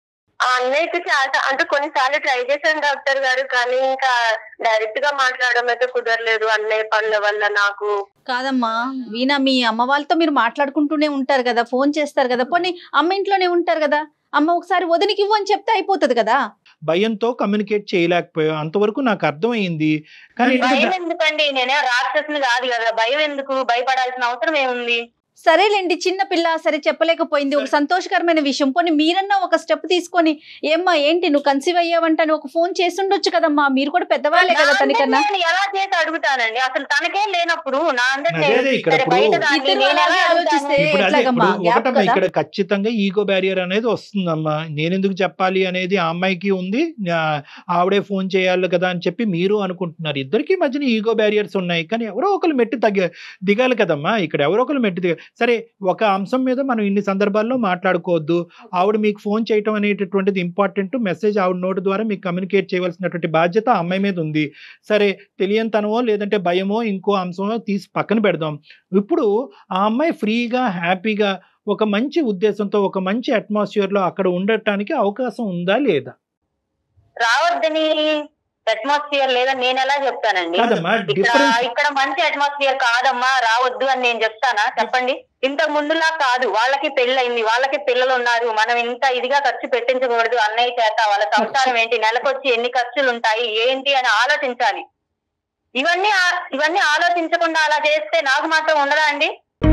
ఆ అన్నయ్యకి చాలా అంటే కొన్నిసార్లు ట్రై చేశాను డాక్టర్ గారు కానీ ఇంకా డైరెక్ట్ గా మాట్లాడడం అయితే కుదరలేదు అన్నయ్య పనుల వల్ల నాకు కాదమ్మా వీణా మీ అమ్మ వాళ్ళతో మీరు మాట్లాడుకుంటూనే ఉంటారు కదా ఫోన్ చేస్తారు కదా పోనీ అమ్మ ఇంట్లోనే ఉంటారు కదా అమ్మ ఒకసారి వదినికి ఇవ్వు అని చెప్తే అయిపోతుంది కదా భయంతో కమ్యూనికేట్ చేయలేకపోయావు అంతవరకు నాకు అర్థమైంది కానీ భయం ఏంటంటే- ఎందుకండి నేనే రాక్షసుని కాదు కదా భయం ఎందుకు భయపడాల్సిన అవసరం ఏముంది సరేలేండి చిన్న పిల్ల సరే చెప్పలేకపోయింది ఒక సంతోషకరమైన విషయం పోనీ మీరన్నా ఒక స్టెప్ తీసుకొని ఏమ్మా ఏంటి నువ్వు కన్సీవ్ అయ్యావంట అని ఒక ఫోన్ చేసి ఉండొచ్చు కదమ్మా మీరు కూడా పెద్దవాళ్ళే కదా నా తనకన్నా అందరినీ నేను ఎలా చేసి అడుగుతానండి అసలు తనకే లేనప్పుడు నా అందరినీ అదే అదే ఇక్కడ సరే, ఇప్పుడు- బయట దాన్ని ఇద్దరు నేను ఎలా అలాగే అడుగుతాను? ఆలోచిస్తే ఇప్పుడు అదే ఎట్లాగమ్మా ఇప్పుడు గ్యాప్ ఒకటమ్మా కదా ఇక్కడ ఖచ్చితంగా ఈగో బ్యారియర్ అనేది వస్తుందమ్మా నేను ఎందుకు చెప్పాలి అనేది ఆ అమ్మాయికి ఉంది ఆ- ఆవిడే ఫోన్ చేయాలి కదా అని చెప్పి మీరు అనుకుంటున్నారు ఇద్దరికి మధ్యన ఈగో బ్యారియర్స్ ఉన్నాయి కానీ ఎవరో ఒకరు మెట్టి తగ్గ దిగాలి కదమ్మా ఇక్కడ ఎవరో ఒకరు మెట్టి దిగాలి సరే ఒక అంశం మీద మనం ఇన్ని సందర్భాల్లో మాట్లాడుకోవద్దు ఆవిడ మీకు ఫోన్ చేయటం అనేటటువంటిది ఇంపార్టెంట్ మెసేజ్ ఆవిడ నోటు ద్వారా మీకు కమ్యూనికేట్ చేయవలసినటువంటి బాధ్యత ఆ అమ్మాయి మీద ఉంది సరే తెలియనితనమో లేదంటే భయమో ఇంకో అంశమో తీసి పక్కన పెడదాం ఇప్పుడు ఆ అమ్మాయి ఫ్రీగా హ్యాపీగా ఒక మంచి ఉద్దేశంతో ఒక మంచి అట్మాస్ఫియర్ లో అక్కడ ఉండటానికి అవకాశం ఉందా లేదా రావద్దని అట్మాస్ఫియర్ లేదని నేను ఎలా చెప్తానండి కాదమ్మా ఇక్కడ డిఫరెన్స్ ఇక్కడ మంచి అట్మాస్ఫియర్ కాదమ్మా రావద్దు అని నేను చెప్తానా చెప్పండి ఇంతకు ముందులా కాదు వాళ్ళకి పెళ్ళయింది వాళ్ళకి పిల్లలు ఉన్నారు మనం ఇంత ఇదిగా ఖర్చు పెట్టించకూడదు అన్నయ్య చేత వాళ్ళ సంసారం ఏంటి నెలకొచ్చి ఎన్ని ఖర్చులు ఉంటాయి ఏంటి అని ఆలోచించాలి ఇవన్నీ ఆ- ఇవన్నీ ఆలోచించకుండా అలా చేస్తే నాకు మాత్రం ఉండదా అండి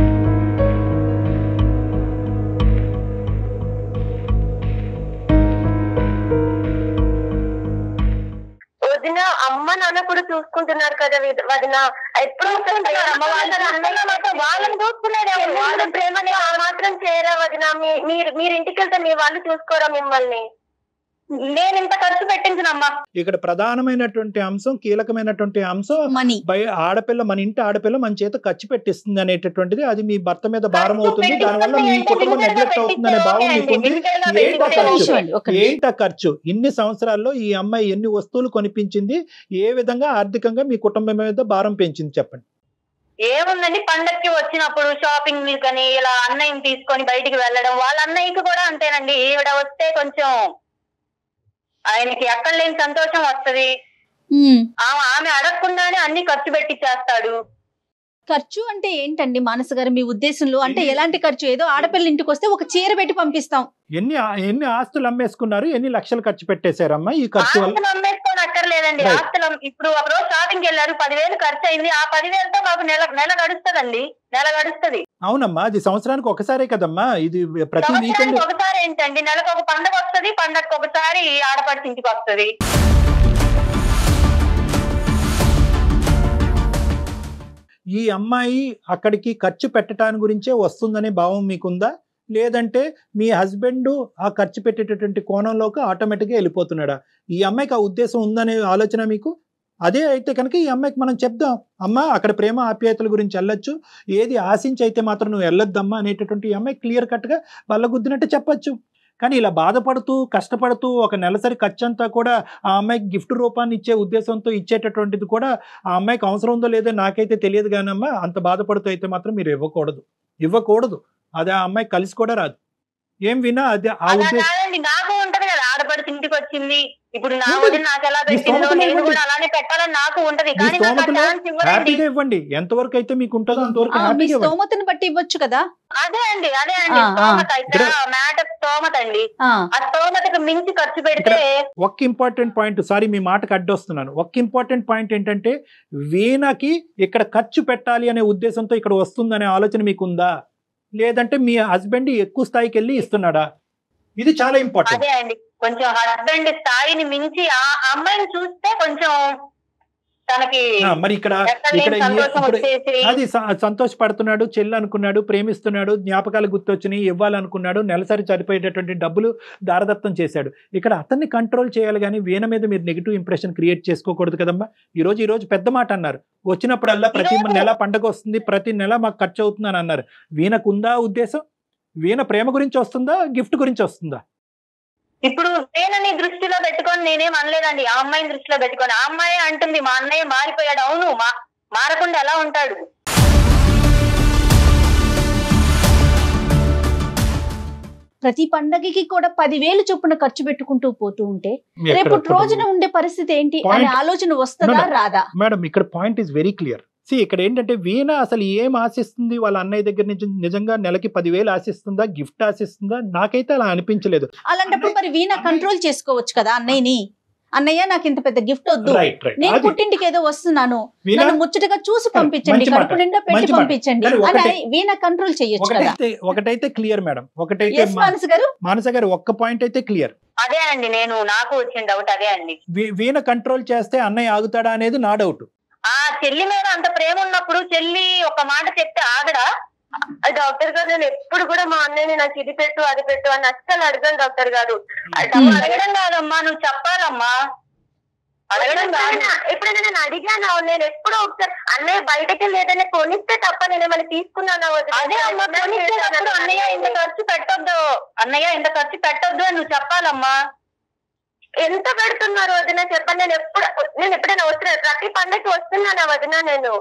వదిన అమ్మ నాన్న కూడా చూసుకుంటున్నారు కదా వదిన- వదిన ఎప్పుడో చూసుకుంటున్నారు అమ్మ వాళ్ళు, అన్నయ్య మాత్రం వాళ్ళని చూసుకునేది ఎవరు? వాళ్ళ వాళ్ళ ప్రేమని ఆ మాత్రం చేయరా వదిన మీ- మీరు మీరు ఇంటికి వెళ్తే మీ వాళ్ళు చూసుకోరా మిమ్మల్ని నేను ఇంత ఖర్చు పెట్టించనమ్మా ఇక్కడ ప్రధానమైనటువంటి అంశం కీలకమైనటువంటి అంశం మనీ బయ ఆడపిల్ల మన ఇంటి ఆడపిల్ల మన చేత ఖర్చు పెట్టిస్తుంది అనేటటువంటిది అది మీ భర్త మీద భారం అవుతుంది దానివల్ల మీ కుటుంబం నెగ్లెక్ట్ అవుతుందనే భావం మీకుంది ఏంటా ఒక్క ఖర్చు నిమిషం అండి, ఒక్క నిమిషం. ఏంటా ఖర్చు ఇన్ని సంవత్సరాల్లో ఈ అమ్మాయి ఎన్ని వస్తువులు కొనిపించింది ఏ విధంగా ఆర్థికంగా మీ కుటుంబం మీద భారం పెంచింది చెప్పండి ఏముందండి పండక్కి వచ్చినప్పుడు షాపింగ్ కానీ ఇలా అన్నయ్యని తీసుకొని బయటికి వెళ్ళడం వాళ్ళ అన్నయ్యకి కూడా అంతేనండి ఈవిడ వస్తే కొంచెం ఆయనకి ఎక్కడ లేని సంతోషం వస్తది ఉమ్. ఆమె ఆమె అడగకుండానే అన్ని ఖర్చు పెట్టిచ్చేస్తాడు ఖర్చు అంటే ఏంటండి మానస గారు మీ ఉద్దేశంలో అంటే ఎలాంటి ఖర్చు ఏదో ఆడపిల్ల ఇంటికి వస్తే ఒక చీర పెట్టి పంపిస్తాం ఎన్ని ఎన్ని ఆస్తులు అమ్మేసుకున్నారు ఎన్ని లక్షలు ఖర్చు పెట్టేశారమ్మా ఈ ఖర్చు వల్ల ఆస్తులు అమ్మేసుకొని అక్కర్లేదు లేదండి Right. ఆస్తులు ఇప్పుడు ఒక రోజు షాపింగ్ వెళ్ళారు పదివేలు ఖర్చు అయింది ఆ పదివేలతో మాకు నెల నెల గడుస్తదండి నెల గడుస్తది అవునమ్మా అది సంవత్సరానికి ఒకసారే కదమ్మా ఇది ప్రతి వీకెండ్ సంవత్సరానికి ఒకసారి ఏంటండి నెలకు ఒక పండగ వస్తది పండగకి ఒకసారి ఆడపడిచి ఇంటికి వస్తది ఈ అమ్మాయి అక్కడికి ఖర్చు పెట్టడానికి గురించే వస్తుందనే భావం మీకుందా లేదంటే మీ హస్బెండ్ ఆ ఖర్చు పెట్టేటటువంటి కోణంలోకి ఆటోమేటిక్గా వెళ్ళిపోతున్నాడా ఈ అమ్మాయికి ఆ ఉద్దేశం ఉందనే ఆలోచన మీకు అదే అయితే కనుక ఈ అమ్మాయికి మనం చెప్దాం అమ్మ అక్కడ ప్రేమ ఆప్యాయతల గురించి వెళ్ళొచ్చు ఏది ఆశించి అయితే మాత్రం నువ్వు వెళ్ళొద్దమ్మా అనేటటువంటి ఈ అమ్మాయి క్లియర్ కట్గా వాళ్ళ గుద్దినట్టు చెప్పొచ్చు కానీ ఇలా బాధపడుతూ కష్టపడుతూ ఒక నెలసరి ఖర్చు అంతా కూడా ఆ అమ్మాయికి గిఫ్ట్ రూపాన్ని ఇచ్చే ఉద్దేశంతో ఇచ్చేటటువంటిది కూడా ఆ అమ్మాయికి అవసరం ఉందో లేదో నాకైతే తెలియదు కానమ్మా అంత బాధపడుతూ అయితే మాత్రం మీరు ఇవ్వకూడదు ఇవ్వకూడదు అది ఆ అమ్మాయి కలిసి కూడా రాదు ఏం వినా అది ఆ అలా ఉద్దేశం కాదండి నాకు ఉంటది కదా ఆడపడిచి ఇంటికి వచ్చింది ఇప్పుడు నా ఉంటుంది. వదిన నాకు ఎలా మీ పెట్టిందో స్తోమతలో నేను ఇవ్వండి. కూడా అలానే పెట్టాలని నాకు ఉంటది మీ కానీ నాకు ఆ స్తోమతలో ఛాన్స్ ఇవ్వరండి హ్యాపీగా ఇవ్వండి ఎంతవరకు అయితే మీకు ఉంటుందో అంతవరకు ఆ, మీ హ్యాపీగా ఇవ్వండి స్తోమతను బట్టి ఇవ్వచ్చు కదా అదే అండి అదే అండి ఆ, ఆ. స్తోమత ఇక్కడ ఇక్కడ- మ్యాటర్ స్తోమత అండి ఆ, ఆ స్తోమతకు మించి ఖర్చు పెడితే ఒక్క ఇంపార్టెంట్ పాయింట్ సారీ మీ మాటకు అడ్డొస్తున్నాను ఒక్క ఇంపార్టెంట్ పాయింట్ ఏంటంటే వీణకి ఇక్కడ ఖర్చు పెట్టాలి అనే ఉద్దేశంతో ఇక్కడ వస్తుందనే ఆలోచన మీకు ఉందా లేదంటే మీ హస్బెండ్ ఎక్కువ స్థాయికి వెళ్ళి ఇస్తున్నాడా ఇది చాలా ఇంపార్టెంట్ అదే అండి కొంచెం హస్బెండ్ స్థాయిని మించి ఆ అమ్మాయిని చూస్తే కొంచెం తనకి మరి ఇక్కడ ఎక్కడ ఇక్కడ లేని ఏ- సంతోషం ఇప్పుడు వచ్చేసి అది స- సంతోషపడుతున్నాడు చెల్లి అనుకున్నాడు ప్రేమిస్తున్నాడు జ్ఞాపకాలు గుర్తొచ్చినాయి ఇవ్వాలనుకున్నాడు నెలసరి సరిపోయేటటువంటి డబ్బులు దారదత్తం చేశాడు ఇక్కడ అతన్ని కంట్రోల్ చేయాలి కానీ వీణ మీద మీరు నెగిటివ్ ఇంప్రెషన్ క్రియేట్ చేసుకోకూడదు కదమ్మా ఈ రోజు ఈ రోజు పెద్ద మాట అన్నారు వచ్చినప్పుడల్లా ప్రతి ఈరోజు- నెల పండగ వస్తుంది ప్రతి నెల మాకు ఖర్చు అవుతుందని అన్నారు వీణకు ఉందా ఉద్దేశం వీణ ప్రేమ గురించి వస్తుందా గిఫ్ట్ గురించి వస్తుందా ఇప్పుడు నేనని దృష్టిలో పెట్టుకొని నేనేం అనలేదండి ఆ అమ్మాయిని దృష్టిలో పెట్టుకొని ఆ అమ్మాయి అంటుంది మా అన్నయ్య మారిపోయాడు అవును మా మారకుండా ఎలా ఉంటాడు ప్రతి పండగకి కూడా పదివేలు చొప్పున ఖర్చు పెట్టుకుంటూ పోతూ ఉంటే ఎక్కడ రేపు కుటుంబం? రోజున ఉండే పరిస్థితి ఏంటి అనే Point- ఆలోచన వస్తుందా No, no. రాదా మేడం ఇక్కడ point is very clear see ఇక్కడ ఏంటంటే వీణ అసలు ఏం ఆశిస్తుంది వాళ్ళ అన్నయ్య దగ్గర నుంచి నిజంగా నెలకి పదివేలు ఆశిస్తుందా గిఫ్ట్ ఆశిస్తుందా నాకైతే అలా అనిపించలేదు అలాంటప్పుడు మరి వీణ కంట్రోల్ చేసుకోవచ్చు కదా అన్నయ్యని అన్నయ్య నాకు ఇంత పెద్ద గిఫ్ట్ వద్దు రైట్ రైట్ నేను అది పుట్టింటికి ఏదో వస్తున్నాను వీణ నన్ను ముచ్చటగా చూసి పంపించండి మంచి మాట. కడుపు నిండా పెట్టి మంచి మాట. పంపించండి కానీ అని ఒకటే- వీణ కంట్రోల్ చేయొచ్చు కదా ఒకటైతే ఒకటైతే క్లియర్ మేడం ఒకటైతే ఎస్ మా- మానస్ గారు మానస గారు ఒక్క పాయింట్ అయితే క్లియర్ అదే అండి నేను నాకు వచ్చిన డౌట్ అదే అండి వీణ కంట్రోల్ చేస్తే అన్నయ్య ఆగుతాడా అనేది నా డౌట్ ఆ చెల్లి మీద అంత ప్రేమ ఉన్నప్పుడు చెల్లి ఒక మాట చెప్తే ఆగడా ఆ డాక్టర్ గారు నేను ఎప్పుడు కూడా మా అన్నయ్యని నాకు ఇది పెట్టు అది పెట్టు అని అస్సలు అడగను డాక్టర్ గారు ఆ నువ్వు డబ్బు అడగడం కాదమ్మా నువ్వు చెప్పాలమ్మా అడగడం కాదు ఎప్పుడైనా ఎప్పుడైనా నేను అడిగాను నేను ఎప్పుడో ఒకసారి అన్నయ్య బయటకి వెళ్ళి ఏదైనా కొనిస్తే తప్ప నేను ఏమైనా తీసుకున్నానా వదినా? అదే అమ్మా కొనిచ్చేటప్పుడు అన్నయ్య ఇంత ఖర్చు పెట్టొద్దు అన్నయ్య ఇంత ఖర్చు పెట్టొద్దు అని నువ్వు చెప్పాలమ్మా ఎంత పెడుతున్నారు వదిన చెప్పండి నేను ఎప్పుడు నేను ఎప్పుడైనా వస్తున్నా ప్రతి పండగకి వస్తున్నానా వదిన నేను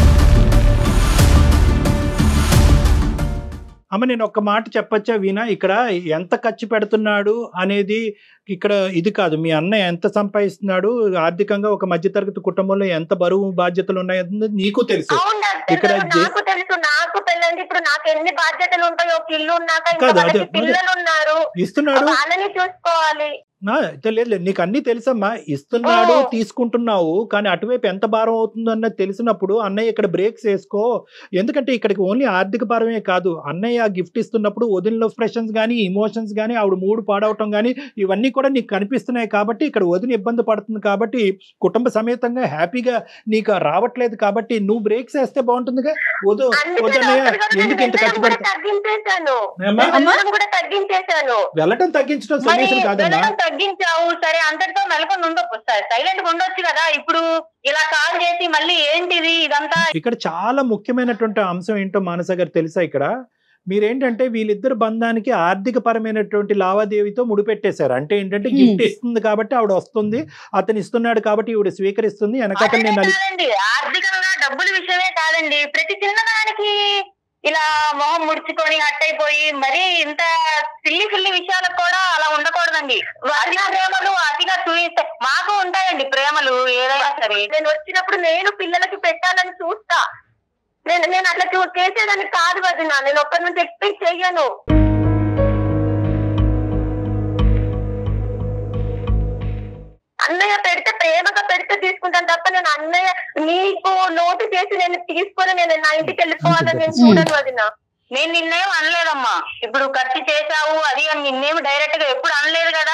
అమ్మ నేను ఒక్క మాట చెప్పొచ్చా వీణ ఇక్కడ ఎంత ఖర్చు పెడుతున్నాడు అనేది ఇక్కడ ఇది కాదు మీ అన్నయ్య ఎంత సంపాదిస్తున్నాడు ఆర్థికంగా ఒక మధ్యతరగతి కుటుంబంలో ఎంత బరువు బాధ్యతలు ఉన్నాయో నీకు తెలుసు అవును డాక్టర్ ఇక్కడ గారు, జే- నాకు తెలుసు నాకు పెళ్ళండి ఇప్పుడు నాకు ఎన్ని బాధ్యతలు ఉంటాయో ఒక ఇల్లు ఉన్నాక ఇంకా కాదు, అదే, వాళ్ళకి అదే. పిల్లలు ఉన్నారు ఇస్తున్నాడు వాళ్ళని చూసుకోవాలి నా, అయితే లేదు లేదు, నీకు అన్ని తెలుసమ్మా ఇస్తున్నాడు ఓ. తీసుకుంటున్నావు కానీ అటువైపు ఎంత భారం అవుతుందో అన్నది తెలిసినప్పుడు అన్నయ్య ఇక్కడ బ్రేక్స్ వేసుకో ఎందుకంటే ఇక్కడికి ఓన్లీ ఆర్థిక భారమే కాదు అన్నయ్య గిఫ్ట్ ఇస్తున్నప్పుడు వదిన ఎక్స్ప్రెషన్స్ కానీ ఇమోషన్స్ కానీ ఆవిడ మూడు పాడవటం కానీ ఇవన్నీ కూడా నీకు కనిపిస్తున్నాయి కాబట్టి ఇక్కడ వదిన ఇబ్బంది పడుతుంది కాబట్టి కుటుంబ సమేతంగా హ్యాపీగా నీకు రావట్లేదు కాబట్టి నువ్వు బ్రేక్స్ వేస్తే బాగుంటుందిగా వదు అందుకే వద్దన్నయ్య డాక్టర్ గారు నేను ఎందుకు ఇంత ఖర్చు వెళ్ళడం కూడా పెడతా తగ్గించేశాను ఏమ్మా? నేను వెళ్ళడం కూడా తగ్గించేశాను వెళ్ళటం తగ్గించడం మరి సొల్యూషన్ కాదమ్మా వెళ్ళడం తగ్గించావు సరే అంతటితో మెలకొని ఉండొచ్చు సైలెంట్ గా ఉండొచ్చు కదా ఇప్పుడు ఇలా కాల్ చేసి మళ్ళీ ఏంటిది ఇదంతా ఇక్కడ చాలా ముఖ్యమైనటువంటి అంశం ఏంటో మానస గారు తెలుసా ఇక్కడ మీరేంటంటే వీళ్ళిద్దరు బంధానికి ఆర్థిక పరమైనటువంటి లావాదేవీతో ముడిపెట్టేశారు అంటే ఏంటంటే Hmm. గిఫ్ట్ ఇస్తుంది కాబట్టి ఆవిడ వస్తుంది అతను ఇస్తున్నాడు కాబట్టి ఈవిడ స్వీకరిస్తుంది వెనకాతలు అదే నేను నలి- కాదండి ఆర్థికంగా డబ్బుల విషయమే కాదండి ప్రతి చిన్నదానికి ఇలా మొహం ముడుచుకొని హట్ అయిపోయి మరి ఇంత సిల్లి సిల్లి విషయాలకు కూడా అలా ఉండకూడదండి అతిగా ప్రేమలు అతిగా చూయిస్తే మాకు ఉంటాయండి ప్రేమలు ఏదైనా సరే నేను వచ్చినప్పుడు నేను పిల్లలకి పెట్టాలని చూస్తా నేను నేను అట్లా చూ చేసేదాన్ని కాదు వదిన నేను ఒక్కరి నుంచి ఎక్స్పెక్ట్ చెయ్యను అన్నయ్య పెడితే ప్రేమగా పెడితే తీసుకుంటాను తప్ప నేను అన్నయ్య నీకు లోటు చేసి నేను తీసుకొని నేను నా ఇంటికి వెళ్ళిపోవాలని నేను చూడను వదిన నేను నిన్నేం అనలేదమ్మా ఇప్పుడు ఖర్చు చేశావు అది అని నిన్నేమి డైరెక్ట్ గా ఎప్పుడు అనలేదు కదా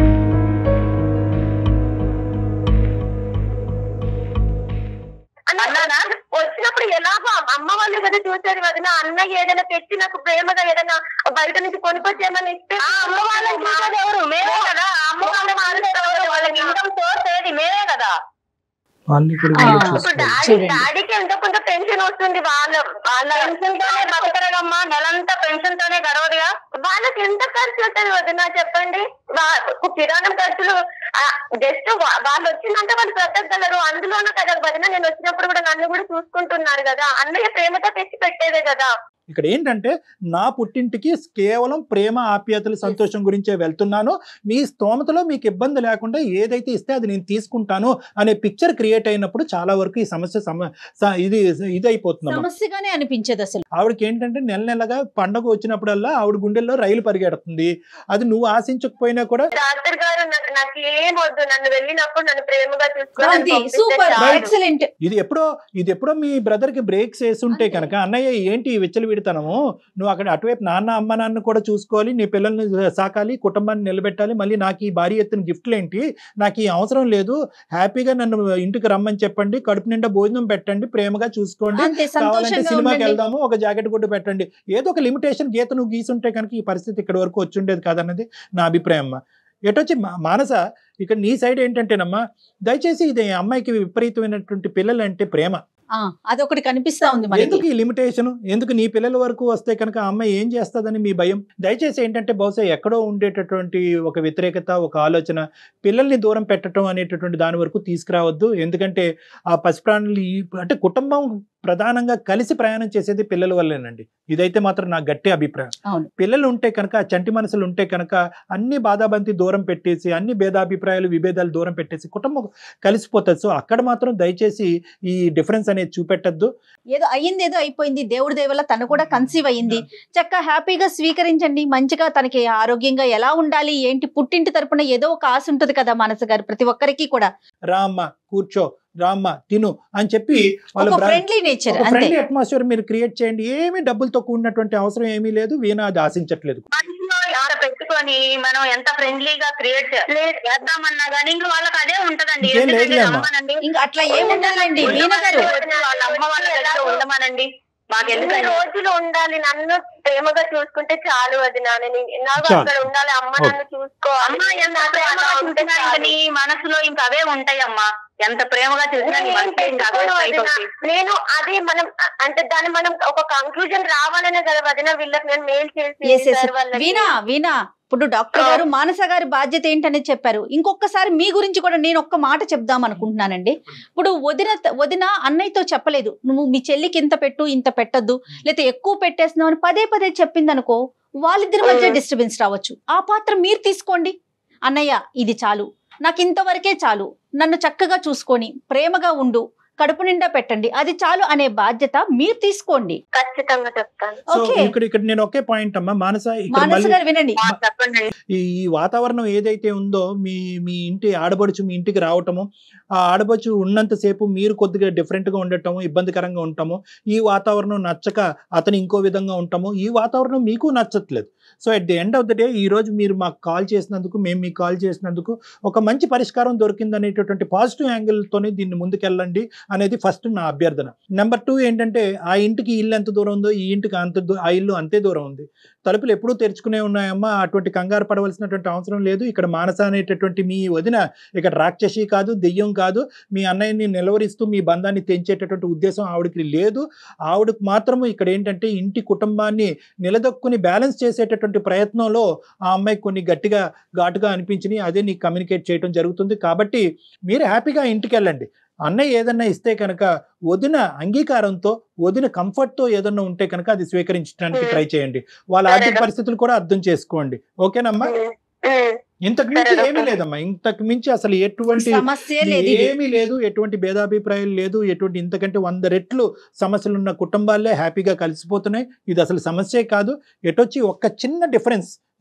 అన్న వచ్చినప్పుడు ఎలాగో అమ్మ వాళ్ళు కదా చూసారు వదిన అన్నయ్య ఏదైనా తెచ్చి నాకు ప్రేమగా ఏదైనా బయట నుంచి కొనుక్కొచ్చేయమని ఇస్తే ఆ అమ్మ వాళ్ళని చూసేది ఎవరు మేమే కదా ఆ అమ్మ వాళ్ళని చూసేది ఎవరు వాళ్ళకి ఇన్కమ్ సోర్స్ ఏది మేమే కదా వాళ్ళని కూడా ఆ, వీళ్ళు ఇప్పుడు చూసుకోవాలి. డాడీ చూడండి. డాడీకి ఎంతో కొంత టెన్షన్ వస్తుంది వాళ్ళ వాళ్ళ పెన్షన్ తోనే బతకరగమ్మా నెలంతా పెన్షన్ తోనే గడవదుగా వాళ్ళకి ఎంత ఖర్చు అవుతుంది వదిన చెప్పండి వా- కిరాణం ఖర్చులు జస్ట్ వాళ్ళు వచ్చిందంటే వాళ్ళు బ్రతకగలరు అందులోనూ కదా వదిన నేను వచ్చినప్పుడు కూడా నన్ను కూడా చూసుకుంటున్నారు కదా అన్నయ్య ప్రేమతో తెచ్చి పెట్టేదే కదా ఇక్కడ ఏంటంటే నా పుట్టింటికి కేవలం ప్రేమ ఆప్యాయతలు సంతోషం గురించే వెళ్తున్నాను మీ స్తోమతలో మీకు ఇబ్బంది లేకుండా ఏదైతే ఇస్తే అది నేను తీసుకుంటాను అనే పిక్చర్ క్రియేట్ అయినప్పుడు చాలా వరకు ఈ సమస్య సమ స- ఇది ఇది అయిపోతుందమ్మా సమస్యగానే అనిపించేది అసలు ఆవిడకి ఏంటంటే నెల నెలగా పండగ వచ్చినప్పుడల్లా ఆవిడ గుండెల్లో రైలు పరిగెడుతుంది అది నువ్వు ఆశించకపోయినా కూడా డాక్టర్ గారు నాకు నాకు ఏం వద్దు నన్ను వెళ్ళినప్పుడు నన్ను ప్రేమగా చూసుకొని అది పంపిస్తే సూపర్ చాలు. ఎక్సలెంట్ ఇది ఎప్పుడో ఇది ఎప్పుడో మీ బ్రదర్ కి బ్రేక్స్ వేస్తుంటే కనుక అన్నయ్య ఏంటి ఈ విచ్చలు విడతానము నువ్వు అక్కడ అటువైపు నాన్న అమ్మ నాన్న కూడా చూసుకోవాలి నీ పిల్లల్ని సాకాలి కుటుంబాన్ని నిలబెట్టాలి మళ్ళీ నాకు ఈ భారీ ఎత్తున గిఫ్ట్లు ఏంటి నాకు ఈ అవసరం లేదు హ్యాపీగా నన్ను ఇంటికి రమ్మని చెప్పండి కడుపు నిండా భోజనం పెట్టండి ప్రేమగా చూసుకోండి అంతే కావాలంటే సంతోషంగా సినిమాకి ఉండండి వెళ్దాము ఒక జాకెట్ గుడ్డు పెట్టండి ఏదో ఒక లిమిటేషన్ గీత నువ్వు గీసుంటే కనుక ఈ పరిస్థితి ఇక్కడ వరకు వచ్చి ఉండేది కాదన్నది నా అభిప్రాయం అమ్మా ఎటొచ్చి మా- మానస ఇక్కడ నీ సైడ్ ఏంటంటేనమ్మా దయచేసి ఇది అమ్మాయికి విపరీతమైనటువంటి పిల్లలు అంటే ప్రేమ ఆ, అదొకటి కనిపిస్తా ఉంది మనకి ఎందుకు ఈ లిమిటేషన్ ఎందుకు నీ పిల్లల వరకు వస్తే కనుక ఆ అమ్మాయి ఏం చేస్తుందని మీ భయం దయచేసి ఏంటంటే బహుశా ఎక్కడో ఉండేటటువంటి ఒక వ్యతిరేకత ఒక ఆలోచన పిల్లల్ని దూరం పెట్టడం అనేటటువంటి దాని వరకు తీసుకురావద్దు ఎందుకంటే ఆ పసిప్రాణులు ఈ అంటే కుటుంబం ప్రధానంగా కలిసి ప్రయాణం చేసేది పిల్లల వల్లేనండి ఇదైతే మాత్రం నా గట్టి అభిప్రాయం అవును. పిల్లలు ఉంటే కనుక ఆ చంటి మనసులు ఉంటే కనుక అన్ని బాధాబంతి దూరం పెట్టేసి అన్ని భేదాభిప్రాయాలు విభేదాలు దూరం పెట్టేసి కుటుంబం కలిసిపోతుంది సో అక్కడ మాత్రం దయచేసి ఈ డిఫరెన్స్ అనేది చూపెట్టద్దు ఏదో అయ్యింది ఏదో అయిపోయింది దేవుడి దేవల తను కూడా కన్సీవ్ అయ్యింది చక్క హ్యాపీగా స్వీకరించండి మంచిగా తనకి ఆరోగ్యంగా ఎలా ఉండాలి ఏంటి పుట్టింటి తరపున ఏదో ఒక ఆశ ఉంటుంది కదా మనసు గారు ప్రతి ఒక్కరికి కూడా రామ్మ కూర్చో రామ్మ తిను అని చెప్పి వాళ్ళ ఒక బ్రా- ఫ్రెండ్లీ నేచర్ ఒక అంతే ఫ్రెండ్లీ అట్మాస్ఫియర్ మీరు క్రియేట్ చేయండి ఏమీ డబ్బులతో కూడినటువంటి అవసరం ఏమీ లేదు వీణ అది ఆశించట్లేదు మనసులో ఆడ పెట్టుకొని మనం ఎంత ఫ్రెండ్లీగా క్రియేట్ చేద్దామన్నా గానీ ఇంకా వాళ్ళకి అదే ఉంటదండి ఇంకేం ఎందుకంటే లేదులే అమ్మా. రమ్మనండి ఇంకా అట్లా ఏముండాలండి వీణ గారు వాళ్ళ అమ్మ వాళ్ళ దగ్గర ఉండమనండి ఎన్ని మాకెందుకండి రోజులు ఉండాలి నన్ను ప్రేమగా చూసుకుంటే చాలు అది నాన్న నాకు చాలు. అక్కడ ఉండాలి అమ్మ ఓకే. నన్ను చూసుకో అమ్మ ఎంత ప్రేమగా చూసినా ఇంక నీ మనసులో ఇంకా అవే ఉంటాయమ్మా ఎంత ప్రేమగా చూసినా నీ మనసులో ఇంకా అవే అయిపోతాయి నేను అది మనం అంటే దాన్ని మనం ఒక కంక్లూజన్ రావాలనే కదా వదిన వీళ్ళకి నేను మెయిల్ Yes, చేసి yes. సార్ వాళ్ళకి. వీణా వీణా ఇప్పుడు డాక్టర్ ఆ. గారు మానస గారి బాధ్యత ఏంటనేది చెప్పారు ఇంకొకసారి మీ గురించి కూడా నేను ఒక్క మాట చెప్దాం అనుకుంటున్నానండి ఇప్పుడు వదిన వదిన అన్నయ్యతో చెప్పలేదు నువ్వు మీ చెల్లికి ఇంత పెట్టు ఇంత పెట్టద్దు లేకపోతే ఎక్కువ పెట్టేస్తున్నావు అని పదే పదే చెప్పింది అనుకో వాళ్ళిద్దరి మధ్య ఆ. డిస్టర్బెన్స్ రావచ్చు ఆ పాత్ర మీరు తీసుకోండి అన్నయ్య ఇది చాలు నాకు ఇంతవరకే చాలు నన్ను చక్కగా చూసుకొని ప్రేమగా ఉండు కడుపు నిండా పెట్టండి అది చాలు అనే బాధ్యత మీరు తీసుకోండి ఖచ్చితంగా చెప్తాను సో ఓకే ఇక్కడ ఇక్కడ నేను ఒకే పాయింట్ అమ్మా మానస ఇక్కడ మానస మళ్ళీ గారు వినండి ఆ, చెప్పండి ఈ ఈ వాతావరణం ఏదైతే ఉందో మీ మీ ఇంటి ఆడబడుచు మీ ఇంటికి రావటము ఆ ఆడబడుచు ఉన్నంతసేపు మీరు కొద్దిగా డిఫరెంట్గా ఉండటము ఇబ్బందికరంగా ఉంటాము ఈ వాతావరణం నచ్చక అతను ఇంకో విధంగా ఉంటాము ఈ వాతావరణం మీకు నచ్చట్లేదు so at the end of the day ఈ రోజు మీరు మాకు కాల్ చేసినందుకు మేము మీకు కాల్ చేసినందుకు ఒక మంచి పరిష్కారం దొరికింది అనేటటువంటి పాజిటివ్ యాంగిల్తోనే దీన్ని ముందుకెళ్ళండి అనేది ఫస్ట్ నా అభ్యర్థన నెంబర్ టూ ఏంటంటే ఆ ఇంటికి ఇల్లు ఎంత దూరం ఉందో ఈ ఇంటికి అంత దూ- ఆ ఇల్లు అంతే దూరం ఉంది తలుపులు ఎప్పుడూ తెరుచుకునే ఉన్నాయమ్మా అటువంటి కంగారు పడవలసినటువంటి అవసరం లేదు ఇక్కడ మానస అనేటటువంటి మీ వదిన ఇక్కడ రాక్షసి కాదు దెయ్యం కాదు మీ అన్నయ్యని నిలవరిస్తూ మీ బంధాన్ని తెంచేటటువంటి ఉద్దేశం ఆవిడకి లేదు ఆవిడకు మాత్రము ఇక్కడ ఏంటంటే ఇంటి కుటుంబాన్ని నిలదొక్కుని బ్యాలెన్స్ చేసేటటువంటి ప్రయత్నంలో ఆ అమ్మాయికి కొన్ని గట్టిగా ఘాటుగా అనిపించినాయి అదే నీకు కమ్యూనికేట్ చేయడం జరుగుతుంది కాబట్టి మీరు హ్యాపీగా ఇంటికి వెళ్ళండి అన్నయ్య ఏదన్నా ఇస్తే కనుక వదిన అంగీకారంతో వదిన కంఫర్ట్తో ఏదన్నా ఉంటే కనుక అది స్వీకరించడానికి Hmm. ట్రై చేయండి వాళ్ళ ఆర్థిక సరేనా? పరిస్థితులు కూడా అర్థం చేసుకోండి ఓకేనమ్మా ఉమ్, ఉమ్. ఇంతకు మించి సరే, ఏమీ డాక్టర్. లేదమ్మా ఇంతకు మించి అసలు ఎటువంటి సమస్య లేదు ఇది. ఏమీ లేదు ఎటువంటి భేదాభిప్రాయాలు లేదు ఎటువంటి ఇంతకంటే వంద రెట్లు సమస్యలు ఉన్న కుటుంబాలే హ్యాపీగా కలిసిపోతున్నాయి ఇది అసలు సమస్యే కాదు ఎటొచ్చి ఒక్క చిన్న డిఫరెన్స్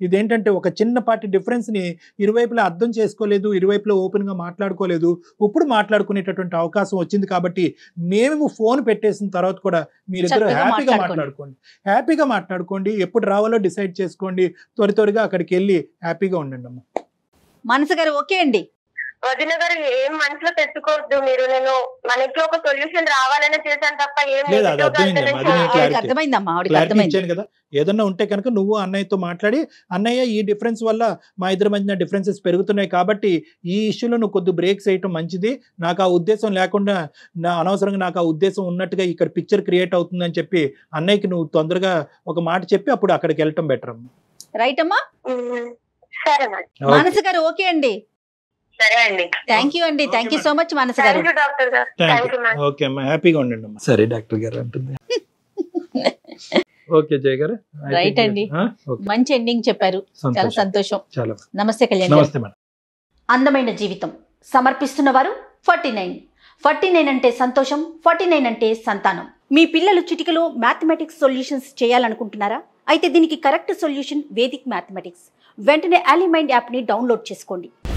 ఇదేంటంటే ఒక చిన్నపాటి డిఫరెన్స్ ని ఇరువైపులా అర్థం చేసుకోలేదు ఇరువైపులా ఓపెన్ గా మాట్లాడుకోలేదు ఇప్పుడు మాట్లాడుకునేటటువంటి అవకాశం వచ్చింది కాబట్టి మేము ఫోన్ పెట్టేసిన తర్వాత కూడా మీరిద్దరు చక్కగా హ్యాపీగా మాట్లాడుకోండి. మాట్లాడుకోండి హ్యాపీగా మాట్లాడుకోండి ఎప్పుడు రావాలో డిసైడ్ చేసుకోండి త్వర త్వరగా అక్కడికి వెళ్ళి హ్యాపీగా ఉండండి అమ్మా మనసు గారు ఓకే అండి వదిన గారు ఏం మనసులో పెట్టుకోవద్దు మీరు నేను మనకి ఒక సొల్యూషన్ రావాలనే చేశాను తప్ప ఏం లేదు, అది negative గా అర్థమైంది, అర్థం అది నేను చేసుకోవద్దు. ఆవిడకి clarity. అర్థమైందమ్మా ఆవిడకి క్లారిటీ అర్థమైంది ఇచ్చాను కదా ఏదన్నా ఉంటే కనుక నువ్వు అన్నయ్యతో మాట్లాడి అన్నయ్య ఈ డిఫరెన్స్ వల్ల మా ఇద్దరి మధ్యన డిఫరెన్సెస్ పెరుగుతున్నాయి కాబట్టి ఈ ఇష్యూలో నువ్వు కొద్ది బ్రేక్స్ వేయటం మంచిది నాకు ఆ ఉద్దేశం లేకుండా నా అనవసరంగా నాకు ఆ ఉద్దేశం ఉన్నట్టుగా ఇక్కడ పిక్చర్ క్రియేట్ అవుతుందని చెప్పి అన్నయ్యకి నువ్వు తొందరగా ఒక మాట చెప్పి అప్పుడు అక్కడికి వెళ్ళటం బెటర్ అమ్మ రైట్ అమ్మా ఉమ్, సరే మేడం మనసు గారు ఓకే అండి సరే అండి థ్యాంక్ యూ అండి thank you so much Manasu గారు థ్యాంక్ యూ డాక్టర్ గారు థ్యాంక్ యూ మ్యామ్ ఓకే అమ్మా హ్యాపీగా ఉండండి అమ్మా సరే డాక్టర్ గారు అంటుంది ఓకే జయ గారు I Right think అండి. ఆ, okay. మంచి ఎండింగ్ చెప్పారు చాలా సంతోషం సంతోషం చాలా నమస్తే కళ్యాణ్ గారు. నమస్తే మేడం అందమైన జీవితం సమర్పిస్తున్న వారు ఫార్టీ నైన్ ఫార్టీ నైన్ అంటే సంతోషం ఫార్టీ నైన్ అంటే సంతానం మీ పిల్లలు చిటికలో మ్యాథమెటిక్స్ సొల్యూషన్స్ చేయాలనుకుంటున్నారా అయితే దీనికి కరెక్ట్ సొల్యూషన్ వేదిక్ మ్యాథమెటిక్స్ వెంటనే అలీమైండ్ యాప్ని డౌన్లోడ్ చేసుకోండి